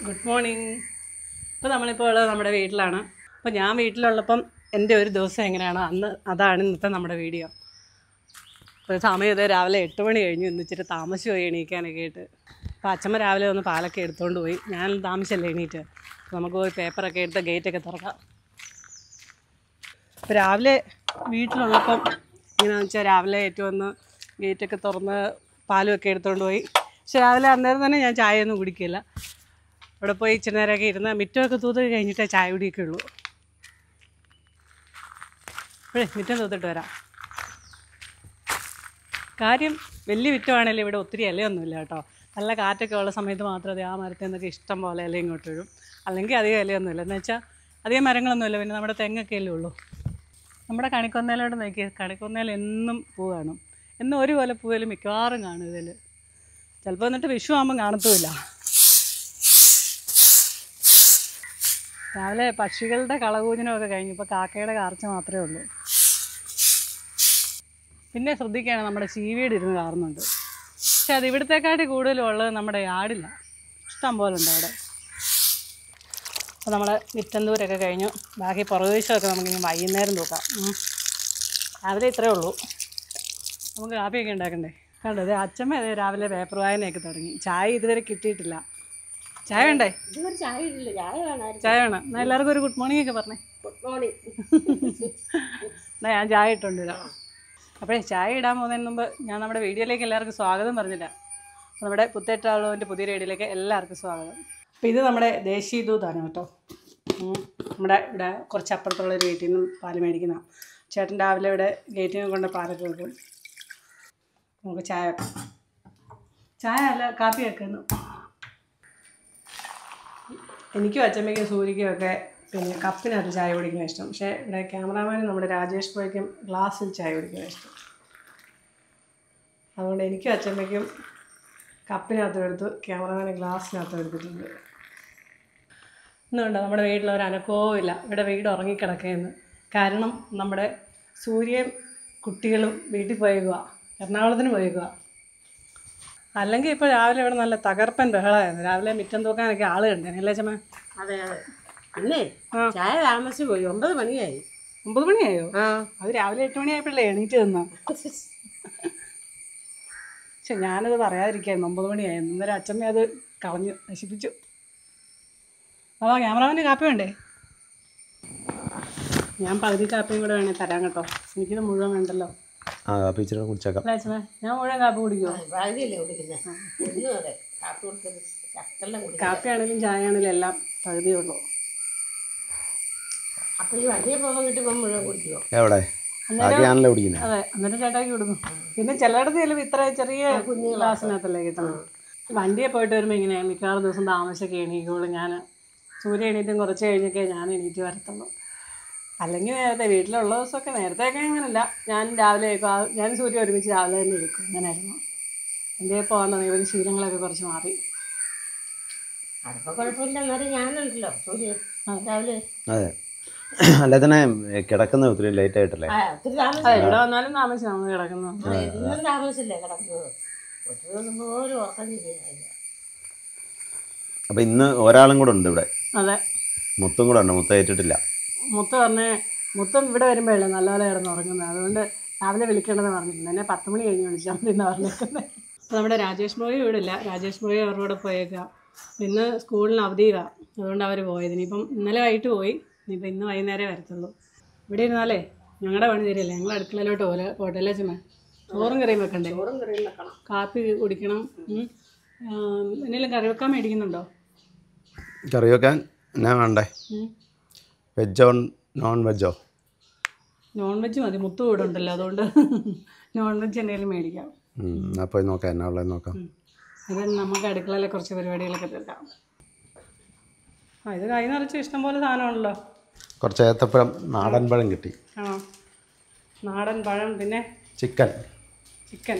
Good morning ഇപ്പോൾ നമ്മളിപ്പോൾ ഉള്ളത് നമ്മുടെ വീട്ടിലാണ് അപ്പോൾ ഞാൻ വീട്ടിലുള്ളപ്പം എൻ്റെ ഒരു ദിവസം എങ്ങനെയാണോ അന്ന് അതാണ് ഇന്നത്തെ നമ്മുടെ വീഡിയോ ഇപ്പോൾ സമയം ഇത് രാവിലെ എട്ട് മണി കഴിഞ്ഞു ഇന്ന് ഇച്ചിരി താമസിച്ച് പോയി എണീക്കാനൊക്കെ ആയിട്ട് അപ്പോൾ അച്ഛമ്മ രാവിലെ ഒന്ന് പാലൊക്കെ എടുത്തുകൊണ്ട് പോയി ഞാൻ താമസിച്ചല്ലേ എണീറ്റ് അപ്പോൾ നമുക്ക് പോയി പേപ്പറൊക്കെ എടുത്ത് ഗേറ്റൊക്കെ തുറക്കാം അപ്പോൾ രാവിലെ വീട്ടിലുള്ളപ്പം എങ്ങനെയാണെന്ന് വെച്ചാൽ രാവിലെ ഏറ്റവും ഒന്ന് ഗേറ്റൊക്കെ തുറന്ന് പാലും ഒക്കെ എടുത്തുകൊണ്ട് പോയി പക്ഷെ രാവിലെ അന്നേരം തന്നെ ഞാൻ ചായ ഒന്നും കുടിക്കില്ല അവിടെ പോയി ഇച്ചിരി നേരമൊക്കെ ഇരുന്ന് മിറ്റമൊക്കെ തൂത്ത് കഴിഞ്ഞിട്ടേ ചായ കുടിയൊക്കെ ഉള്ളൂ അപ്പോഴേ മിറ്റം തൂത്തിട്ട് വരാം കാര്യം വലിയ വിറ്റമാണെങ്കിലും ഇവിടെ ഒത്തിരി ഇലയൊന്നുമില്ല കേട്ടോ നല്ല കാറ്റൊക്കെ ഉള്ള സമയത്ത് മാത്രമേ അത് ആ മരത്തിൽ നിന്നൊക്കെ ഇഷ്ടം പോലെ ഇല ഇങ്ങോട്ട് വരും അല്ലെങ്കിൽ അധികം ഇലയൊന്നുമില്ല എന്ന് വെച്ചാൽ അധികം മരങ്ങളൊന്നുമില്ല പിന്നെ നമ്മുടെ തെങ്ങൊക്കെ അല്ലേ ഉള്ളൂ നമ്മുടെ കണിക്കൊന്നയിലോട്ട് നോക്കി കണിക്കൊന്നയിൽ എന്നും പൂ കാണും എന്നും ഒരു കൊല പൂവിൽ മിക്കവാറും കാണും ഇതിൽ ചിലപ്പോൾ എന്നിട്ട് വിഷു ആകുമ്പം കാണത്തുമില്ല രാവിലെ പക്ഷികളുടെ കളകൂജനമൊക്കെ കഴിഞ്ഞു ഇപ്പോൾ കാക്കയുടെ കാർച്ച മാത്രമേ ഉള്ളൂ പിന്നെ ശ്രദ്ധിക്കുകയാണ് നമ്മുടെ ചീവീട് ഇരുന്ന് കാറുന്നുണ്ട് പക്ഷെ അത് ഇവിടത്തെക്കാട്ടി കൂടുതലും ഉള്ളത് നമ്മുടെ യാർഡില്ല ഇഷ്ടം പോലെ ഉണ്ട് അവിടെ അപ്പോൾ നമ്മൾ മിറ്റന്തൂരൊക്കെ കഴിഞ്ഞു ബാക്കി പുറകുവശമൊക്കെ നമുക്കിനി വൈകുന്നേരം തൂക്കാം ഉം. രാവിലെ ഇത്രയേ ഉള്ളൂ നമുക്ക് കാപ്പിയൊക്കെ ഉണ്ടാക്കണ്ടേ കണ്ടോ ഇത് അച്ഛമ്മ ഇത് രാവിലെ പേപ്പർ വായനയൊക്കെ തുടങ്ങി ചായ ഇതുവരെ കിട്ടിയിട്ടില്ല ചായ വേണ്ടേ ഇതുവരെ ചായ ഇടില്ല ചായ വേണമായിരുന്നു ചായ വേണം എന്നാൽ എല്ലാവർക്കും ഒരു ഗുഡ് മോർണിംഗ് ഒക്കെ പറഞ്ഞേ ഗുഡ് മോർണിംഗ് എന്നാൽ ഞാൻ ചായ ഇട്ടുണ്ട് വരാം അപ്പോഴേ ചായ ഇടാൻ പോകുന്നതിന് മുമ്പ് ഞാൻ നമ്മുടെ വീഡിയോയിലേക്ക് എല്ലാവർക്കും സ്വാഗതം പറഞ്ഞില്ല അപ്പോൾ നമ്മുടെ പുത്തേറ്റാളുവിൻ്റെ പുതിയ വീഡിയോയിലേക്ക് എല്ലാവർക്കും സ്വാഗതം അപ്പോൾ ഇത് നമ്മുടെ ദേശീയ ദൂതാണ് കേട്ടോ ഉം. നമ്മുടെ ഇവിടെ കുറച്ച് അപ്പുറത്തുള്ള ഒരു വീട്ടിൽ നിന്നും പാല് മേടിക്കുന്ന ചേട്ടൻ രാവിലെ ഇവിടെ ഗേറ്റിൽ കൊണ്ട് പാലൊക്കെ വെക്കും നമുക്ക് ചായ വെക്കാം ചായ അല്ല കാപ്പി വെക്കുന്നു എനിക്കും അച്ഛമ്മയ്ക്കും സൂര്യയ്ക്കും ഒക്കെ പിന്നെ കപ്പിനകത്ത് ചായ കുടിക്കുന്ന ഇഷ്ടം പക്ഷേ ഇവിടെ ക്യാമറാമാനും നമ്മുടെ രാജേഷ് ബോയ്ക്കും ഗ്ലാസ്സിൽ ചായ കുടിക്കുന്ന ഇഷ്ടം അതുകൊണ്ട് എനിക്കും അച്ഛമ്മയ്ക്കും കപ്പിനകത്ത് എടുത്ത് ക്യാമറാമാനെ ഗ്ലാസ്സിനകത്ത് എടുത്തിട്ടുണ്ട് ഇന്നുണ്ട് നമ്മുടെ വീട്ടിൽ ഒരു അനക്കവും ഇല്ല ഇവിടെ വീട് ഉറങ്ങിക്കിടക്കുകയെന്ന് കാരണം നമ്മുടെ സൂര്യയും കുട്ടികളും വീട്ടിൽ പോയേക്കുക എറണാകുളത്തിന് പോയേക്കുക അല്ലെങ്കിൽ ഇപ്പോൾ രാവിലെ ഇവിടെ നല്ല തകർപ്പൻ ബഹളമായിരുന്നു രാവിലെ മിറ്റം തൂക്കാനൊക്കെ ആൾ കണ്ടേ അല്ലേ ചമ്മ അതെ അതെ അന്നേ ആ. ചായ താമസിച്ചു പോയി ഒമ്പത് മണിയായി ഒമ്പത് മണിയായോ ആ അത് രാവിലെ എട്ട് മണിയായപ്പോഴല്ലേ എണീറ്റ് നിന്നു പക്ഷെ ഞാനത് പറയാതിരിക്കായിരുന്നു ഒമ്പത് മണിയായി ഇന്നലെ അച്ഛമ്മ അത് കളഞ്ഞു നശിപ്പിച്ചു ആ ക്യാമറാമാന് കാപ്പി വേണ്ടേ ഞാൻ പകുതി കാപ്പിയും കൂടെ വേണേ തരാം കേട്ടോ എനിക്കിത് മുഴുവൻ വേണ്ടല്ലോ ആ കാപ്പി ഇച്ചിരി കുടിച്ചേക്കാം അല്ലേ അച്ഛമ്മ ഞാൻ മുഴുവൻ കാപ്പി കുടിക്കുമോ പകുതിയല്ലേ കുടിക്കുന്നത് എന്നും അതെ കാപ്പി കൊടുത്തത് ചക്കെല്ലാം കുടിക്കും കാപ്പി ആണെങ്കിലും ചായ ആണെങ്കിലും എല്ലാം പകുതിയേ ഉള്ളൂ അപ്പം ഈ വണ്ടിയെ പോകാൻ കിട്ടുമ്പോൾ മുഴുവൻ കുടിക്കുമോ എവിടെ ബാക്കിയാണല്ലോ കുടിക്കുന്നത് അതെ എന്നിട്ട് ചേട്ടാക്കി കൊടുക്കും പിന്നെ ചിലയിടത്ത് ചിലപ്പോൾ ഇത്ര ചെറിയ ഗ്ലാസ്സിനകത്തല്ലേ കിട്ടുന്നത് വണ്ടിയെ പോയിട്ട് വരുമ്പോൾ ഇങ്ങനെ മിക്കവാറും ദിവസം താമസിച്ചൊക്കെ എണീക്കുള്ളൂ ഞാൻ സൂര്യ എണീറ്റും കുറച്ച് കഴിഞ്ഞൊക്കെ ഞാൻ എണീറ്റ് വരത്തുള്ളൂ അല്ലെങ്കിൽ നേരത്തെ വീട്ടിലുള്ള ദിവസമൊക്കെ നേരത്തെയൊക്കെ അങ്ങനെയല്ല ഞാൻ രാവിലെ ആയിരിക്കും ആ- ഞാൻ സൂര്യ ഒരുമിച്ച് രാവിലെ തന്നെ ഇരിക്കും അങ്ങനെയായിരുന്നു എൻ്റെ പോകാൻ തുടങ്ങിയപ്പോൾ ശീലങ്ങളൊക്കെ കുറച്ച് മാറി അതിപ്പോൾ കുഴപ്പമില്ല എന്നാലും ഞാനുണ്ടല്ലോ സൂര്യ രാവിലെ അതെ അല്ലെ തന്നെ കിടക്കുന്ന ഒത്തിരി ലേറ്റ് ആയിട്ടല്ലേ ആ ഒത്തിരി അതെ താമസിച്ചു ഇവിടെ വന്നാലും താമസിച്ച് നമ്മൾ കിടക്കുന്നു എന്നും താമസിച്ചില്ലേ കിടക്കുന്നത് ഒത്തിരി ദിവസം പോലും ഉറക്കം ശരിയായില്ല അപ്പം ഇന്ന് ഒരാളും കൂടെ ഉണ്ട് ഇവിടെ അതെ മുത്തും കൂടെ ഉണ്ട് മുത്ത ഏറ്റിട്ടില്ല മുത്ത് പറഞ്ഞ് മുത്തം ഇവിടെ വരുമ്പോഴല്ലേ നല്ലപോലെ കിടന്ന് ഉറങ്ങുന്നത് അതുകൊണ്ട് രാവിലെ വിളിക്കേണ്ടതെന്ന് പറഞ്ഞിട്ടുണ്ട് എന്നെ പത്ത് മണി കഴിഞ്ഞ് വിളിച്ചാൽ മതി എന്ന് പറഞ്ഞേക്കുന്നത് അപ്പോൾ നമ്മുടെ രാജേഷ് ബോയ് ഇവിടെ ഇല്ല രാജേഷ് ബോയ് അവരുടെ കൂടെ പോയേക്കാം ഇന്ന് സ്കൂളിന് അവധിയാണ് അതുകൊണ്ട് അവർ പോയത് ഇനിയിപ്പം ഇന്നലെ വൈകിട്ട് പോയി ഇനിയിപ്പോൾ ഇന്ന് വൈകുന്നേരമേ വരത്തുള്ളൂ ഇവിടെ ഇരുന്നാലേ ഞങ്ങളുടെ പണി തരില്ലേ ഞങ്ങൾ അടുക്കളയിലോട്ട് പോലെ പോട്ടല്ലേ ചുമ ചോറും കറിയും വെക്കണ്ടേ ചോറും കറിയും വെക്കണം കാപ്പി കുടിക്കണം ഉം. ആം, എന്തെങ്കിലും കറി വെക്കാൻ മേടിക്കുന്നുണ്ടോ കറി വെക്കാൻ എന്നാ വേണ്ടേ ഉം. വെജോ നോൺ വെജോ നോൺ വെജ് മതി മുത്തു കൂടെ ഉണ്ടല്ലോ അതുകൊണ്ട് നോൺ വെജ് എന്തെങ്കിലും മേടിക്കാം എന്നാൽ പോയി നോക്കാം എന്നാ ഉള്ളത് നോക്കാം ഇത് നമുക്ക് അടുക്കളയിലെ കുറച്ച് പരിപാടികളൊക്കെ തീർക്കാം ആ ഇത് കൈ നിറച്ച് ഇഷ്ടംപോലെ സാധനമാണല്ലോ കുറച്ച് ഏത്തപ്പഴം നാടൻ പഴം കിട്ടി ആണോ നാടൻ പഴം പിന്നെ ചിക്കൻ ചിക്കൻ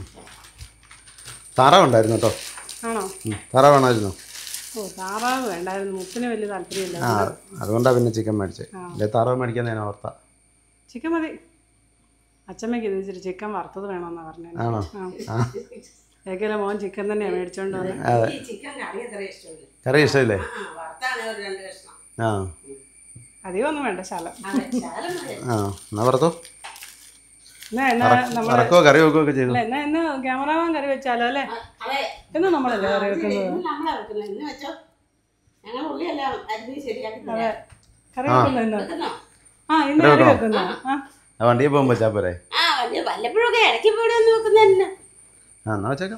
താറാവ് ഉണ്ടായിരുന്നു കേട്ടോ ആണോ ഉം. താറാവ് വേണമായിരുന്നു ഓ താറാവ് വേണ്ടായിരുന്നു മുത്തിന് വലിയ താല്പര്യമില്ല ആ അതുകൊണ്ടാണ് പിന്നെ ചിക്കൻ മേടിച്ചത് അല്ലെ താറാവ് മേടിക്കാൻ ഞാൻ ഓർത്ത ചിക്കൻ മതി അച്ഛമ്മയ്ക്ക് ഇത് ഇച്ചിരി ചിക്കൻ വറുത്തത് വേണമെന്നാണ് പറഞ്ഞത് ആണോ ആ ഏക്കയിലെ മോൻ ചിക്കൻ തന്നെയാണ് മേടിച്ചോണ്ട് വന്നത് അതെ ഈ ചിക്കൻ കറി അത്ര ഇഷ്ടമില്ല കറി ഇഷ്ടമില്ലേ ആ വറുത്താണ് ഒരു രണ്ട് കഷ്ണം ആ അധികം ഒന്നും വേണ്ട ശാലം അതെ ശകലം മതി. ആ എന്നാ വറുത്തോ എന്നാ എന്നാ നമ്മൾ വറക്കോ കറി വെക്കുകയോ ഒക്കെ ചെയ്തു അല്ല എന്നാ ഇന്ന് ക്യാമറാമാൻ കറി വെച്ചാലോ അല്ലേ അതെ എന്ന് നമ്മളല്ലേ കറി വെക്കുന്നത് ഇന്ന് നമ്മളാ വെക്കുന്നത് ഇന്ന് വെച്ചോ ഞങ്ങൾ ഉള്ളിയെല്ലാം അരിഞ്ഞ് ശരിയാക്കി അതെ കറി വെക്കുന്നത് ഇന്ന് വെക്കുന്നോ ആ ഇന്ന് കറി വെക്കുന്നു ആ ആ വണ്ടിയിൽ പോകുമ്പോൾ വെച്ചാൽ പോരെ ആ വലിയ വല്ലപ്പോഴൊക്കെ ഇടയ്ക്ക് ഇവിടെ ഒന്ന് വെക്കുന്നതന്നെ ആ എന്നാ വെച്ചേക്കാം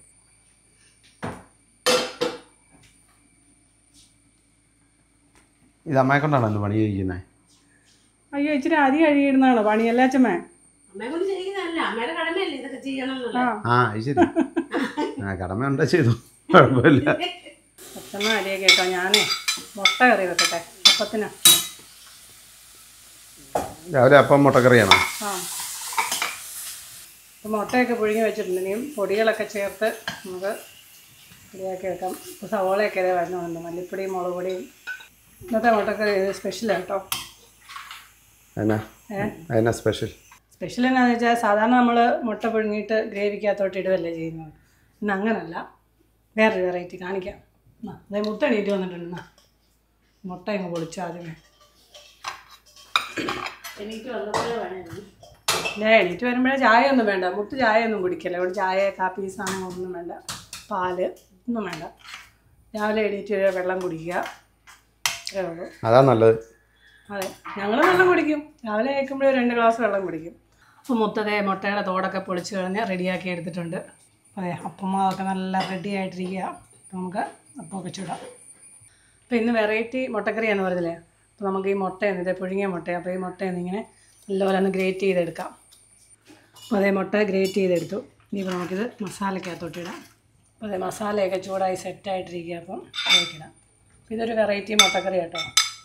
ഇത് അമ്മയെ കൊണ്ടാണോ ഇന്ന് പണി ചെയ്യിക്കുന്നത് അയ്യോ ഇച്ചിരി അരി കഴുകിയിടുന്നതാണോ പണിയല്ലേ അച്ഛമ്മേ അമ്മയെ കൊണ്ട് ചെയ്യുന്നതല്ല അമ്മയുടെ കടമയല്ലേ ഇതൊക്കെ ചെയ്യണം എന്നുള്ളത് ആ ആ അത് ശരി ആ കടമ ഉണ്ടാ ചെയ്തു കുഴപ്പമില്ല അച്ഛമ്മ അരിയൊക്കെ കേട്ടോ ഞാനേ മുട്ട കറി വെക്കട്ടെ അപ്പത്തിനാ രാവിലെ അപ്പം മുട്ടക്കറിയാണോ ആ അപ്പോൾ മുട്ടയൊക്കെ പുഴുങ്ങി വെച്ചിട്ടുണ്ട് ഇനിയും പൊടികളൊക്കെ ചേർത്ത് നമുക്ക് റെഡിയാക്കി വെക്കാം ഇപ്പോൾ സവോളയൊക്കെ ഇതേ വരുന്നുണ്ട് മല്ലിപ്പൊടിയും മുളക് പൊടിയും ഇന്നത്തെ മുട്ടക്കറി ഇത് സ്പെഷ്യലാണ് കേട്ടോ അതിനാ ഏ അതിനാ സ്പെഷ്യൽ സ്പെഷ്യൽ എന്നാന്ന് വെച്ചാൽ സാധാരണ നമ്മൾ മുട്ട പുഴുങ്ങിയിട്ട് ഗ്രേവിക്കകത്തോട്ട് ഇടുകയല്ലേ ചെയ്യുന്നത് ഇന്ന് അങ്ങനല്ല വേറൊരു വെറൈറ്റി കാണിക്കാം എന്നാ അതേ മുട്ട എണീറ്റ് വന്നിട്ടുണ്ട് എന്നാ മുട്ട അങ്ങ് പൊളിച്ചു ആദ്യമേ എനിക്ക് വന്നപ്പോഴേ വേണമായിരുന്നു ഞാൻ എണീറ്റ് വരുമ്പോഴേ ചായ ഒന്നും വേണ്ട മുട്ട് ചായ ഒന്നും കുടിക്കില്ല ഇവിടെ ചായ കാപ്പി സാധനം ഒന്നും വേണ്ട പാല് ഒന്നും വേണ്ട രാവിലെ എണീറ്റ് വരിക വെള്ളം കുടിക്കുക അത്രേ ഉള്ളൂ അതാ നല്ലത് അതെ ഞങ്ങൾ വെള്ളം കുടിക്കും രാവിലെ കഴിക്കുമ്പോഴേ രണ്ട് ഗ്ലാസ് വെള്ളം കുടിക്കും അപ്പോൾ മുത്തതേ മുട്ടയുടെ തോടൊക്കെ പൊളിച്ച് കളഞ്ഞ് റെഡിയാക്കി എടുത്തിട്ടുണ്ട് അതെ അപ്പമാവൊക്കെ നല്ല റെഡി ആയിട്ടിരിക്കുക അപ്പോൾ നമുക്ക് അപ്പമൊക്കെ ചൂടാം അപ്പോൾ ഇന്ന് വെറൈറ്റി മുട്ടക്കറിയാന്ന് പറഞ്ഞില്ലേ അപ്പോൾ നമുക്ക് ഈ മുട്ടയെന്ന് ഇതേ പുഴുങ്ങിയ മുട്ട അപ്പോൾ ഈ മുട്ടയെന്ന് ഇങ്ങനെ നല്ലപോലെ ഒന്ന് ഗ്രേറ്റ് ചെയ്തെടുക്കാം അപ്പോൾ അതേ മുട്ട ഗ്രേറ്റ് ചെയ്തെടുത്തു ഇനിയിപ്പോൾ നമുക്കിത് മസാലയ്ക്കകത്തോട്ട് ഇടാം അപ്പോൾ അതേ മസാലയൊക്കെ ചൂടായി സെറ്റായിട്ടിരിക്കുക അപ്പം അതിലേക്കിടാം അപ്പോൾ ഇതൊരു വെറൈറ്റി മുട്ടക്കറി കേട്ടോ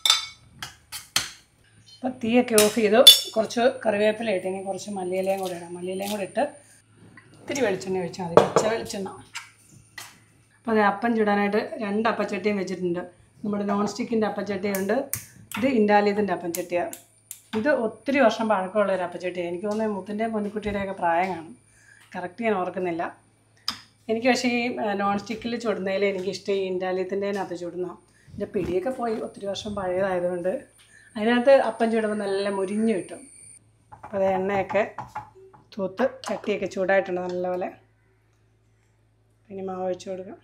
അപ്പോൾ തീയൊക്കെ ഓഫ് ചെയ്തു കുറച്ച് കറിവേപ്പില ഇട്ട് ഇനി കുറച്ച് മല്ലിയിലയും കൂടെ ഇടാം മല്ലിയിലയും കൂടെ ഇട്ട് ഇത്തിരി വെളിച്ചെണ്ണ ഒഴിച്ചാൽ മതി പച്ച വെളിച്ചെണ്ണ അപ്പോൾ അത് അപ്പം ചുടാനായിട്ട് രണ്ട് അപ്പച്ചട്ടിയും വെച്ചിട്ടുണ്ട് നമ്മുടെ നോൺ സ്റ്റിക്കിൻ്റെ അപ്പച്ചട്ടിയുണ്ട് ഇത് ഇൻഡാലിയത്തിൻ്റെ അപ്പച്ചട്ടിയാണ് ഇത് ഒത്തിരി വർഷം പഴക്കമുള്ള ഒരു അപ്പച്ചട്ടിയാണ് എനിക്ക് തോന്നുന്നത് മുത്തിൻ്റെയും പൊന്നിക്കുട്ടിയുടെയൊക്കെ പ്രായം കാണും കറക്റ്റ് ഞാൻ ഓർക്കുന്നില്ല എനിക്ക് പക്ഷേ ഈ നോൺ സ്റ്റിക്കിൽ ചുടുന്നതിൽ എനിക്കിഷ്ടം ഈ ഇൻഡാലിയത്തിൻ്റെതിനകത്ത് ചുടുന്ന എൻ്റെ പിടിയൊക്കെ പോയി ഒത്തിരി വർഷം പഴയതായതുകൊണ്ട് അതിനകത്ത് അപ്പം ചുടുമ്പോൾ നല്ല മുരിഞ്ഞ് കിട്ടും അപ്പോൾ അത് എണ്ണയൊക്കെ തൂത്ത് ചട്ടിയൊക്കെ ചൂടായിട്ടുണ്ട് നല്ലപോലെ പിന്നെ മാവ് ഒഴിച്ച് കൊടുക്കാം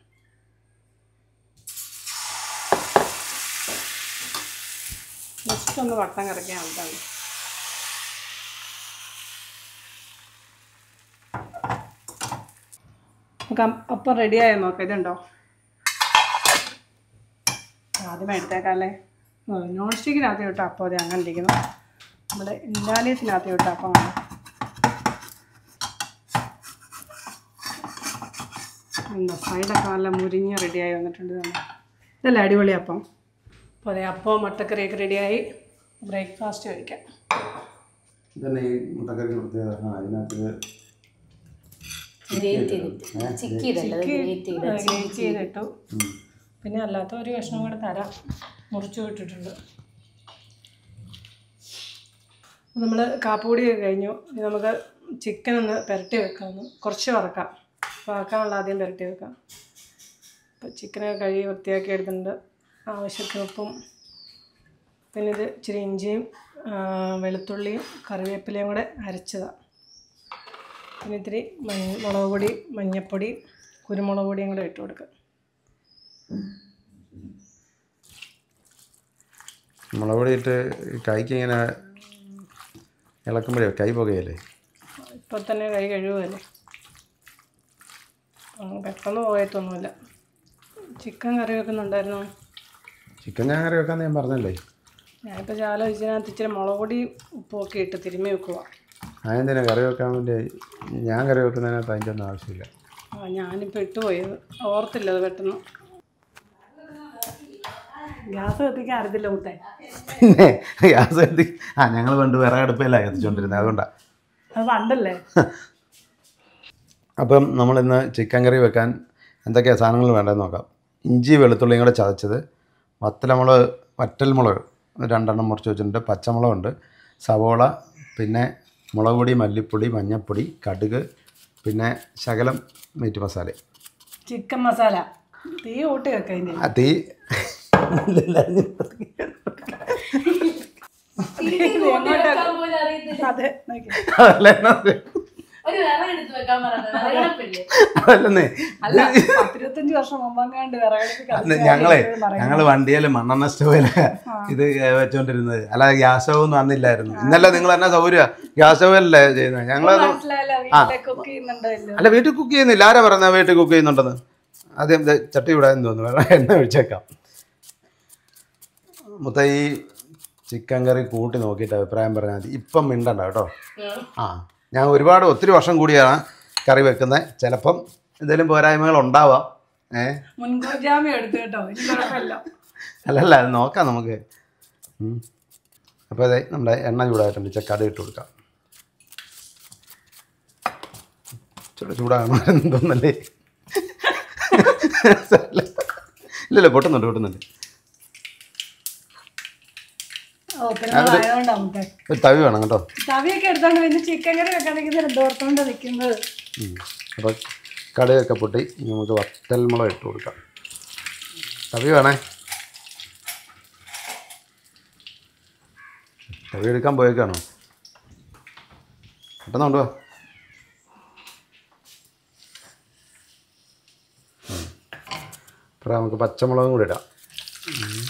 ജസ്റ്റ് ഒന്ന് വട്ടം കറക്കിയാൽ മതി നമുക്ക് അം- അപ്പം റെഡിയായോ നോക്കാം ഇതുണ്ടോ ആദ്യമേ എടുത്തേക്കാല്ലേ നോൺ സ്റ്റിക്കിനകത്ത് വിട്ട അപ്പം അത് അങ്ങനെ ഇരിക്കുന്നു നമ്മുടെ ഇൻഡാലിയത്തിനകത്ത് വിട്ട അപ്പം ആണ് എന്താ സൈഡൊക്കെ നല്ല മുരിഞ്ഞ് റെഡിയായി വന്നിട്ടുണ്ട് തന്നെ ഇതല്ലേ അടിപൊളി അപ്പം അപ്പോൾ അതെ അപ്പവും മുട്ടക്കറിയൊക്കെ റെഡിയായി ബ്രേക്ക്ഫാസ്റ്റ് കഴിക്കാം ഇതന്നെ ഈ മുട്ടക്കറി പ്രത്യേകത ആ, അതിനകത്ത് ഗ്രേറ്റ് ചെയ്തിട്ട് ചിക്കിയതല്ല അത് ഗ്രേറ്റ് ചെയ്ത് ഗ്രേറ്റ് ചെയ്തിട്ടു പിന്നെ അല്ലാത്ത ഒരു കഷ്ണം കൂടെ തരാം മുറിച്ചു വിട്ടിട്ടുണ്ട് നമ്മൾ കാപ്പുപൊടി കഴിഞ്ഞു ഇനി നമുക്ക് ചിക്കൻ ഒന്ന് പുരട്ടി വെക്കാം ഒന്ന് കുറച്ച് വറക്കാം വറക്കാനുള്ള ആദ്യം പുരട്ടി വെക്കാം അപ്പോൾ ചിക്കനൊക്കെ കഴുകി വൃത്തിയാക്കി എടുത്തിട്ടുണ്ട് ആവശ്യത്തിന് ഉപ്പും പിന്നെ ഇത് ഇച്ചിരി ഇഞ്ചിയും ആ, വെളുത്തുള്ളിയും കറിവേപ്പിലയും കൂടെ അരച്ചതാണ് പിന്നെ ഇത്തിരി മഞ്ഞ മുളക് പൊടി മഞ്ഞൾപ്പൊടി കുരുമുളക് പൊടിയും കൂടെ ഇട്ട് കൊടുക്കുക മുളക് പൊടി ഇട്ട് കൈക്ക് ഇങ്ങനെ ഇളക്കുമ്പോഴേ കൈ പുകയല്ലേ ഇപ്പോൾ തന്നെ കൈ കഴുകുമല്ലേ ആ, പെട്ടെന്ന് പോയത്തൊന്നുമില്ല ചിക്കൻ കറി വെക്കുന്നുണ്ടായിരുന്നു ചിക്കൻ ഞാൻ കറി വെക്കാന്ന് ഞാൻ പറഞ്ഞല്ലേ ഞാനിപ്പോൾ ചാല ഇതിനകത്ത് ഇച്ചിരി മുളക് പൊടി ഉപ്പുമൊക്കെ ഇട്ട് തിരുമ്മി വെക്കുക അതെന്തിനാ കറി വെക്കാൻ വേണ്ടി ഞാൻ കറി വെക്കുന്നതിനകത്ത് അതിൻ്റെ ഒന്നും ആവശ്യമില്ല ആ ഞാനിപ്പോൾ ഇട്ടുപോയത് ഓർത്തില്ല അത് പെട്ടെന്ന് ഗ്യാസ് കത്തിക്കാൻ അറിയത്തില്ല മുത്തേ പിന്നെ ഗ്യാസ് കത്തി ആ ഞങ്ങൾ പണ്ട് വിറക് അടുപ്പിലാണ് കത്തിച്ചുകൊണ്ടിരുന്നത് അതുകൊണ്ടാണ് അത് പണ്ടല്ലേ അപ്പം നമ്മളിന്ന് ചിക്കൻ കറി വെക്കാൻ എന്തൊക്കെയാണ് സാധനങ്ങൾ വേണ്ടതെന്ന് നോക്കാം ഇഞ്ചി വെളുത്തുള്ളിയും കൂടെ ചതച്ചത് വത്തലമുളക് വറ്റൽമുളക് രണ്ടെണ്ണം മുറിച്ച് വെച്ചിട്ടുണ്ട് പച്ചമുളകുണ്ട് സവോള പിന്നെ മുളക് പൊടി മല്ലിപ്പൊടി മഞ്ഞൾപ്പൊടി കടുക് പിന്നെ ശകലം മീറ്റ് മസാല ചിക്കൻ മസാല തീ കൂട്ടി വെക്കാം ഇനി ആ തീ അതെ നോക്കി. അതല്ല എന്നാ ഇത്? ഒരു വിറക് എടുത്ത് വെക്കാൻ പറഞ്ഞത് വിറകടുപ്പില്ലേ അതല്ലെന്നേ അല്ല പത്തിരുപത്തഞ്ച് വർഷം മുമ്പങ്ങാണ്ട് വിറകടുപ്പ് അന്ന് കത്തിച്ചാൽ ഞങ്ങളെ എപ്പോഴും പറയും. ഞങ്ങള് വണ്ടിയില് മണ്ണെണ്ണ സ്റ്റോവില് ഇത് വെച്ചോണ്ടിരുന്നത് അല്ല ഗ്യാസ് സ്റ്റവ് ഒന്നും അന്നില്ലായിരുന്നു ഇന്നല്ല നിങ്ങൾ എന്നാ സൗകര്യ ഗ്യാസ് സ്റ്റോവിലല്ലേ ചെയ്യുന്നത് ഞങ്ങളത് മനസ്സിലായല്ലോ വീട്ടിലെ കുക്ക് ചെയ്യുന്നുണ്ടല്ലോ അല്ല വീട്ടിൽ കുക്ക് ചെയ്യുന്നില്ല ആരാ പറഞ്ഞ വീട്ടിൽ കുക്ക് ചെയ്യുന്നുണ്ടെന്ന് ആദ്യം ദേ ചട്ടി വിടാൻ തോന്നുന്നു വേണം എണ്ണ ഒഴിച്ചേക്കാം മൊത്തം ഈ ചിക്കൻ കറി കൂട്ടി നോക്കിയിട്ട് അഭിപ്രായം പറഞ്ഞാൽ മതി ഇപ്പം മിണ്ടണ്ട കേട്ടോ ആ ഞാൻ ഒരുപാട് ഒത്തിരി വർഷം കൂടിയാണ് കറി വെക്കുന്നത് ചിലപ്പം എന്തെങ്കിലും പോരായ്മകൾ ഉണ്ടാവാം ഏ മുൻകൂർ ജാമ്യം എടുത്തു കേട്ടോ ഇനി കുഴപ്പമില്ല അല്ലല്ല അത് നോക്കാം നമുക്ക് ഉം. അപ്പോൾ അതെ നമ്മുടെ എണ്ണ ചൂടായിട്ടുണ്ട് ചക്കാട് ഇട്ട് കൊടുക്കാം ചൂട് ചൂടാകണം തോന്നല്ലേ ഇല്ലല്ല പൊട്ടുന്നുണ്ട് പൊട്ടുന്നുണ്ട് ഓ പെരുന്നാളായതുകൊണ്ടാ മുട്ടേ ഒരു തവി വേണം കേട്ടോ തവിയൊക്കെ എടുത്തോണ്ട് പിന്നെ ചിക്കൻ കറി വെക്കാൻ നിൽക്കുന്നത് എന്തോർത്തോണ്ട് നിൽക്കുന്നത് ഉം. അപ്പോൾ കടുകൊക്കെ പൊട്ടി ഇനി നമുക്ക് വത്തൽമുളക് ഇട്ട് കൊടുക്കാം തവി വേണേ തവി എടുക്കാൻ പോയേക്കാണോ പെട്ടെന്ന് കൊണ്ടുവാ ഉം. അപ്പോൾ നമുക്ക് പച്ചമുളകും കൂടി ഇടാം ഉം.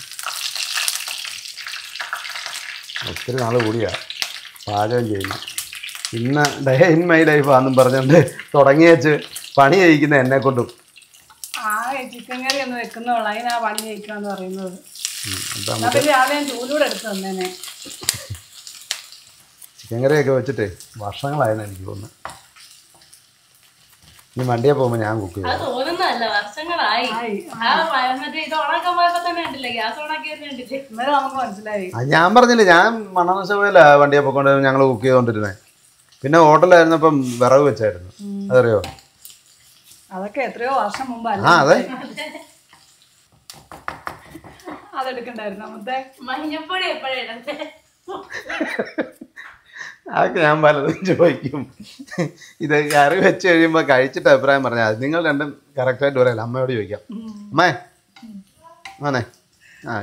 ഒത്തിരി നാൾ കൂടിയാ പാചകം ചെയ്യുന്നു ഇന്ന് ഡേ ഇൻ മൈ ലൈഫാന്നും പറഞ്ഞുകൊണ്ട് തുടങ്ങി വെച്ച് പണി ചെയ്യിക്കുന്ന എന്നെ കൊണ്ടും ആ ചിക്കൻ കറി ഒന്ന് വെക്കുന്നോളൂ അതിനാ പണി കഴിക്കാന്ന് പറയുന്നത് ഉം. അപ്പം എന്നാ പിന്നെ രാവിലെ ഞാൻ ചൂലൂടെ എടുത്ത് തന്നേനെ ചിക്കൻ കറിയൊക്കെ വെച്ചിട്ട് വർഷങ്ങളായെന്ന് എനിക്ക് തോന്നുന്നു ഇനി വണ്ടിയെ പോകുമ്പോൾ ഞാൻ കുക്ക് അത് ചെയ്യാം തോന്നുന്നതല്ല വർഷങ്ങളായി ആയി. ആ പ- മറ്റേ ഇത് ഉണക്കാൻ പോയപ്പോ തന്നെ കണ്ടില്ലേ ഗ്യാസ് ഓണാക്കിയത് കണ്ടില്ലേ ഇന്നലെ നമുക്ക് മനസ്സിലായി ആ, ഞാൻ പറഞ്ഞില്ലേ ഞാൻ മണ്ണെണ്ണ സ്റ്റോവില വണ്ടിയെ പോയിക്കൊണ്ട് ഞങ്ങൾ കുക്ക് ചെയ്തുകൊണ്ടിരുന്നത് പിന്നെ ഹോട്ടലായിരുന്നപ്പം വിറവ് വെച്ചായിരുന്നു അതറിയോ അതൊക്കെ എത്രയോ വർഷം മുമ്പ് ആ അതെ അതെടുക്കണ്ടായിരുന്നു മുത്തേ മഞ്ഞപ്പൊടി എപ്പോഴേ ഇടത്തെ അതൊക്കെ ഞാൻ പലതും ചോദിക്കും ഇത് കറി വെച്ച് കഴിയുമ്പോൾ കഴിച്ചിട്ട് അഭിപ്രായം പറഞ്ഞാൽ മതി നിങ്ങൾ രണ്ടും കറക്റ്റായിട്ട് പറയല്ല അമ്മയോട് ചോദിക്കാം അമ്മേ മോനെ ആ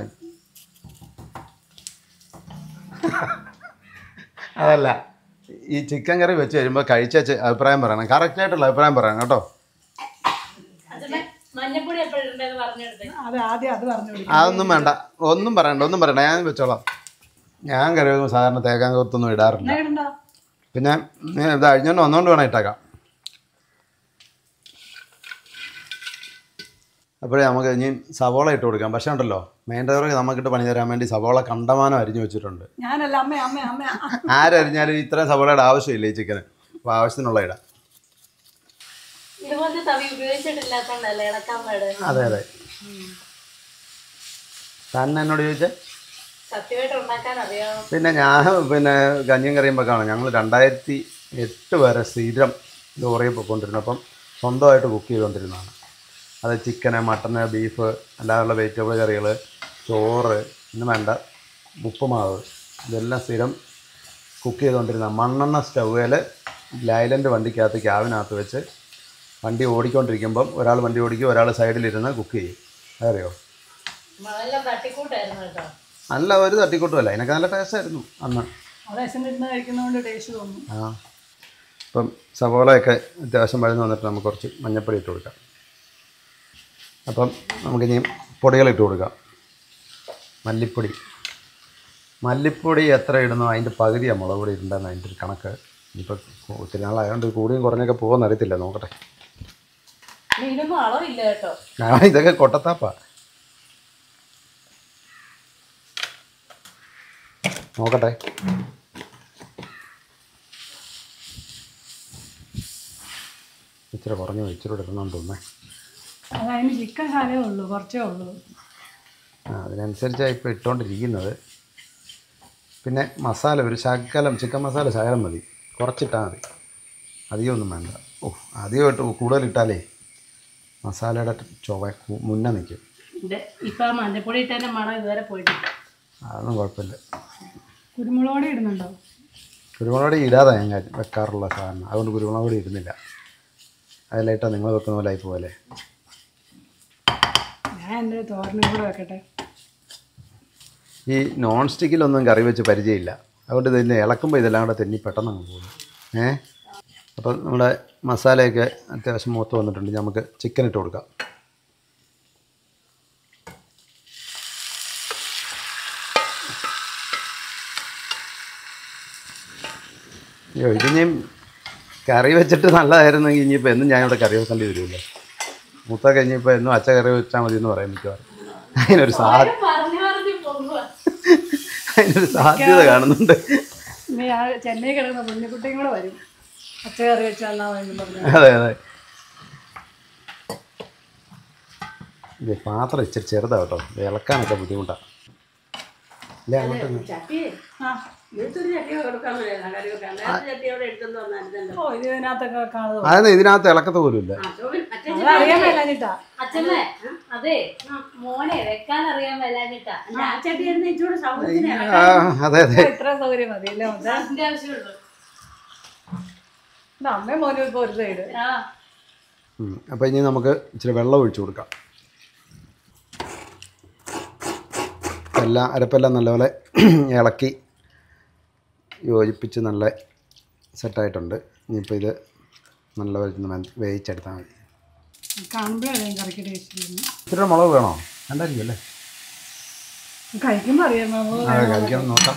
അതല്ല ഈ ചിക്കൻ കറി വെച്ച് കഴിയുമ്പോൾ കഴിച്ച ചെ- അഭിപ്രായം പറയണം കറക്റ്റായിട്ടുള്ള അഭിപ്രായം പറയണം കേട്ടോ അച്ഛനെ മഞ്ഞപ്പൊടി എപ്പോഴുണ്ടെന്ന് പറഞ്ഞെടുത്തേ അത് ആദ്യം അത് പറഞ്ഞു കൊടുക്കും അതൊന്നും വേണ്ട ഒന്നും പറയണ്ട ഒന്നും പറയണ്ട ഞാൻ വെച്ചോളാം ഞാൻ കറി വെക്കുമ്പോൾ സാധാരണ തേക്കാൻ കൊത്തൊന്നും ഇടാറില്ല എന്നാ ഇടണ്ട പിന്നെ നീ ഇത് അഴിഞ്ഞോണ്ട് വന്നുകൊണ്ട് വേണം ഇട്ടേക്കാം അപ്പോഴേ നമുക്ക് ഇനി സവോള ഇട്ട് കൊടുക്കാം പക്ഷേ ഉണ്ടല്ലോ മെയിൻ ഡ്രൈവർക്ക് നമുക്കിട്ട് പണി തരാൻ വേണ്ടി സവോള കണ്ടമാനം അരിഞ്ഞു വെച്ചിട്ടുണ്ട് ഞാനല്ല അമ്മ അമ്മ അമ്മ ആരരിഞ്ഞാലും ഇത്രയും സവോളയുടെ ആവശ്യമില്ല ഈ ചിക്കന് അപ്പോൾ ആവശ്യത്തിനുള്ള ഇടാം ഇതുപോലത്തെ തവി ഉപയോഗിച്ചിട്ടില്ലാത്തോണ്ടല്ലേ ഇളക്കാൻ പാട് അതെ അതെ താൻ എന്നോട് ചോദിച്ചേ സത്യമായിട്ട് ഉണ്ടാക്കാൻ അറിയാമോ പിന്നെ ഞാൻ പിന്നെ കഞ്ഞിയും കറിയും വെക്കാണ് ഞങ്ങൾ രണ്ടായിരത്തി എട്ട് വരെ സ്ഥിരം ലോറിയിൽ പോയിക്കൊണ്ടിരുന്നു അപ്പം സ്വന്തമായിട്ട് കുക്ക് ചെയ്തുകൊണ്ടിരുന്നതാണ് അത് ചിക്കന് മട്ടന് ബീഫ് അല്ലാതുള്ള വെജിറ്റബിൾ കറികൾ ചോറ് ഇന്ന് വേണ്ട ഉപ്പുമാവ് ഇതെല്ലാം സ്ഥിരം കുക്ക് ചെയ്തുകൊണ്ടിരുന്ന മണ്ണെണ്ണ സ്റ്റൗവിൽ ലൈലൻ്റ് വണ്ടിക്കകത്ത് ക്യാബിനകത്ത് വെച്ച് വണ്ടി ഓടിക്കൊണ്ടിരിക്കുമ്പം ഒരാൾ വണ്ടി ഓടിക്കും ഒരാൾ സൈഡിലിരുന്ന് കുക്ക് ചെയ്യും അതറിയോ നല്ല തട്ടിക്കൂട്ടായിരുന്നു കേട്ടോ നല്ല ഒരു തട്ടിക്കൂട്ടുമല്ല അതിനൊക്കെ നല്ല ടേസ്റ്റായിരുന്നു അന്ന് അവിടെ ഇരുന്ന് കഴിക്കുന്നതുകൊണ്ട് ടേസ്റ്റ് തോന്നും ആ ഇപ്പം സവോളയൊക്കെ അത്യാവശ്യം വഴന്ന് വന്നിട്ട് നമുക്ക് കുറച്ച് മഞ്ഞപ്പൊടി ഇട്ട് കൊടുക്കാം അപ്പം നമുക്കിനി പൊടികൾ ഇട്ട് കൊടുക്കാം മല്ലിപ്പൊടി മല്ലിപ്പൊടി എത്ര ഇടുന്നോ അതിൻ്റെ പകുതിയാണ് മുളക് പൊടി ഇടേണ്ടതെന്ന് അതിൻ്റെ ഒരു കണക്ക് ഇപ്പം ഒത്തിരി നാളായതുകൊണ്ട് കൂടിയും കുറഞ്ഞൊക്കെ പോകുമെന്ന് അറിയത്തില്ല നോക്കട്ടെ ഇനി ഇതിനൊന്നും അളവില്ല കേട്ടോ ആ ഇതൊക്കെ കൊട്ടത്താപ്പാ നോക്കട്ടെ ഇച്ചിരി കുറഞ്ഞു പോയി. ഇച്ചിരി ഇടണമെന്ന് തോന്നേ അത് അതിന് ചിക്കൻ ശാലേ ഉള്ളൂ കുറച്ചേ ഉള്ളൂ ആ അതിനനുസരിച്ചാണ് ഇപ്പോൾ ഇട്ടുകൊണ്ടിരിക്കുന്നത് പിന്നെ മസാല ഒരു ശകലം ചിക്കൻ മസാല ശകലം മതി കുറച്ചിട്ടാൽ മതി അധികമൊന്നും വേണ്ട ഓ അധികമായിട്ട് കൂടുതലിട്ടാലേ മസാലയുടെ ചുവ കു- മുന്നേ നിൽക്കും ഇത് ഇപ്പൊ ആ മഞ്ഞപ്പൊടി ഇട്ടതിന്റെ മണം ഇതുവരെ പോയിട്ടില്ല അതൊന്നും കുഴപ്പമില്ല കുരുമുളക് പൊടി ഇടുന്നുണ്ടോ കുരുമുളക് പൊടി ഇടാതെ ഞാൻ കാര്യം വെക്കാറുള്ള സാധനം അതുകൊണ്ട് കുരുമുളക് പൊടി ഇടുന്നില്ല അതിലായിട്ടാണ് നിങ്ങൾ വെക്കുന്ന പോലെ ആയി പോലെ ഞാൻ എൻ്റെ തോരനും കൂടെ വെക്കട്ടെ ഈ നോൺ സ്റ്റിക്കിലൊന്നും കറി വെച്ച് പരിചയമില്ല അതുകൊണ്ട് ഇതിനെ ഇളക്കുമ്പോൾ ഇതെല്ലാം കൂടെ തെന്നി പെട്ടെന്ന് അങ്ങ് പോകുന്നു ഏ അപ്പം നമ്മുടെ മസാലയൊക്കെ അത്യാവശ്യം മൂത്ത് വന്നിട്ടുണ്ട് നമുക്ക് ചിക്കൻ ഇട്ട് കൊടുക്കാം അയ്യോ ഇതിനിയും കറി വെച്ചിട്ട് നല്ലതായിരുന്നെങ്കിൽ ഇനിയിപ്പോൾ എന്നും ഞാൻ ഇവിടെ കറി വെക്കേണ്ടി വരുമല്ലോ മൂത്ത കഴിഞ്ഞപ്പോൾ എന്നും അച്ഛ കറി വെച്ചാൽ മതി എന്ന് പറയാൻ മിക്കവാറും അതിനൊരു സാ അതിനൊരു സാധ്യത കാണുന്നുണ്ട് ഇനി ആ ചെന്നൈ കിടക്കുന്ന കുഞ്ഞുകുട്ടിയും കൂടെ വരും പച്ചക്കറി വെച്ചാൽ വേണ്ടി പറഞ്ഞു അതെ അതെ ഇത് പാത്രം ഇച്ചിരി ചെറുതാണ് കേട്ടോ ഇത് ഇളക്കാനൊക്കെ ബുദ്ധിമുട്ടാണ് ഇല്ല അങ്ങോട്ട് ചട്ടി ആ വീട്ടിൽ ചട്ടി കൊടുക്കാൻ പറ്റില്ല കറി വെക്കാൻ വേറെ ചട്ടിയോടെ എടുത്തോണ്ട് വന്നായിരുന്നു ഓ ഇത് ഇതിനകത്തൊക്കെ കാണുന്നത് അതെന്ന് ഇതിനകത്ത് ഇളക്കത്ത് പോലും ഇല്ല ആ ശോഭൻ മറ്റേ അതറിയാൻ മേലാഞ്ഞിട്ടാ അച്ഛമ്മേ അതെ മോനെ വെക്കാൻ അറിയാൻ മേലാഞ്ഞിട്ടാ അല്ല, ആ ചട്ടി ആയിരുന്നു ഇച്ചിരി സൗകര്യത്തിന് ആ, അതെ അതെ ഇത്ര സൗകര്യം മതി അല്ലേ മുത്തേ അതിന്റെ ആവശ്യമുള്ളൂ ഇത് അമ്മയും മോനും ഇപ്പോൾ ഒരു സൈഡ് ആ ഉം. അപ്പോൾ ഇനി നമുക്ക് ഇച്ചിരി വെള്ളം ഒഴിച്ചു കൊടുക്കാം എല്ലാം അരപ്പെല്ലാം നല്ലപോലെ ഇളക്കി യോജിപ്പിച്ച് നല്ല സെറ്റായിട്ടുണ്ട് ഇനിയിപ്പോൾ ഇത് നല്ലപോലെ ഒന്ന് മെ- വേവിച്ചെടുത്താൽ മതി കാണുമ്പോഴേ കറിക്ക് ടേസ്റ്റ് ചെയ്യുന്നു ഇച്ചിരി മുളക് വേണോ വേണ്ടായിരിക്കും അല്ലേ കഴിക്കുമ്പോൾ അറിയാം നമ്മൾ ആ കഴിക്കണം നോക്കാം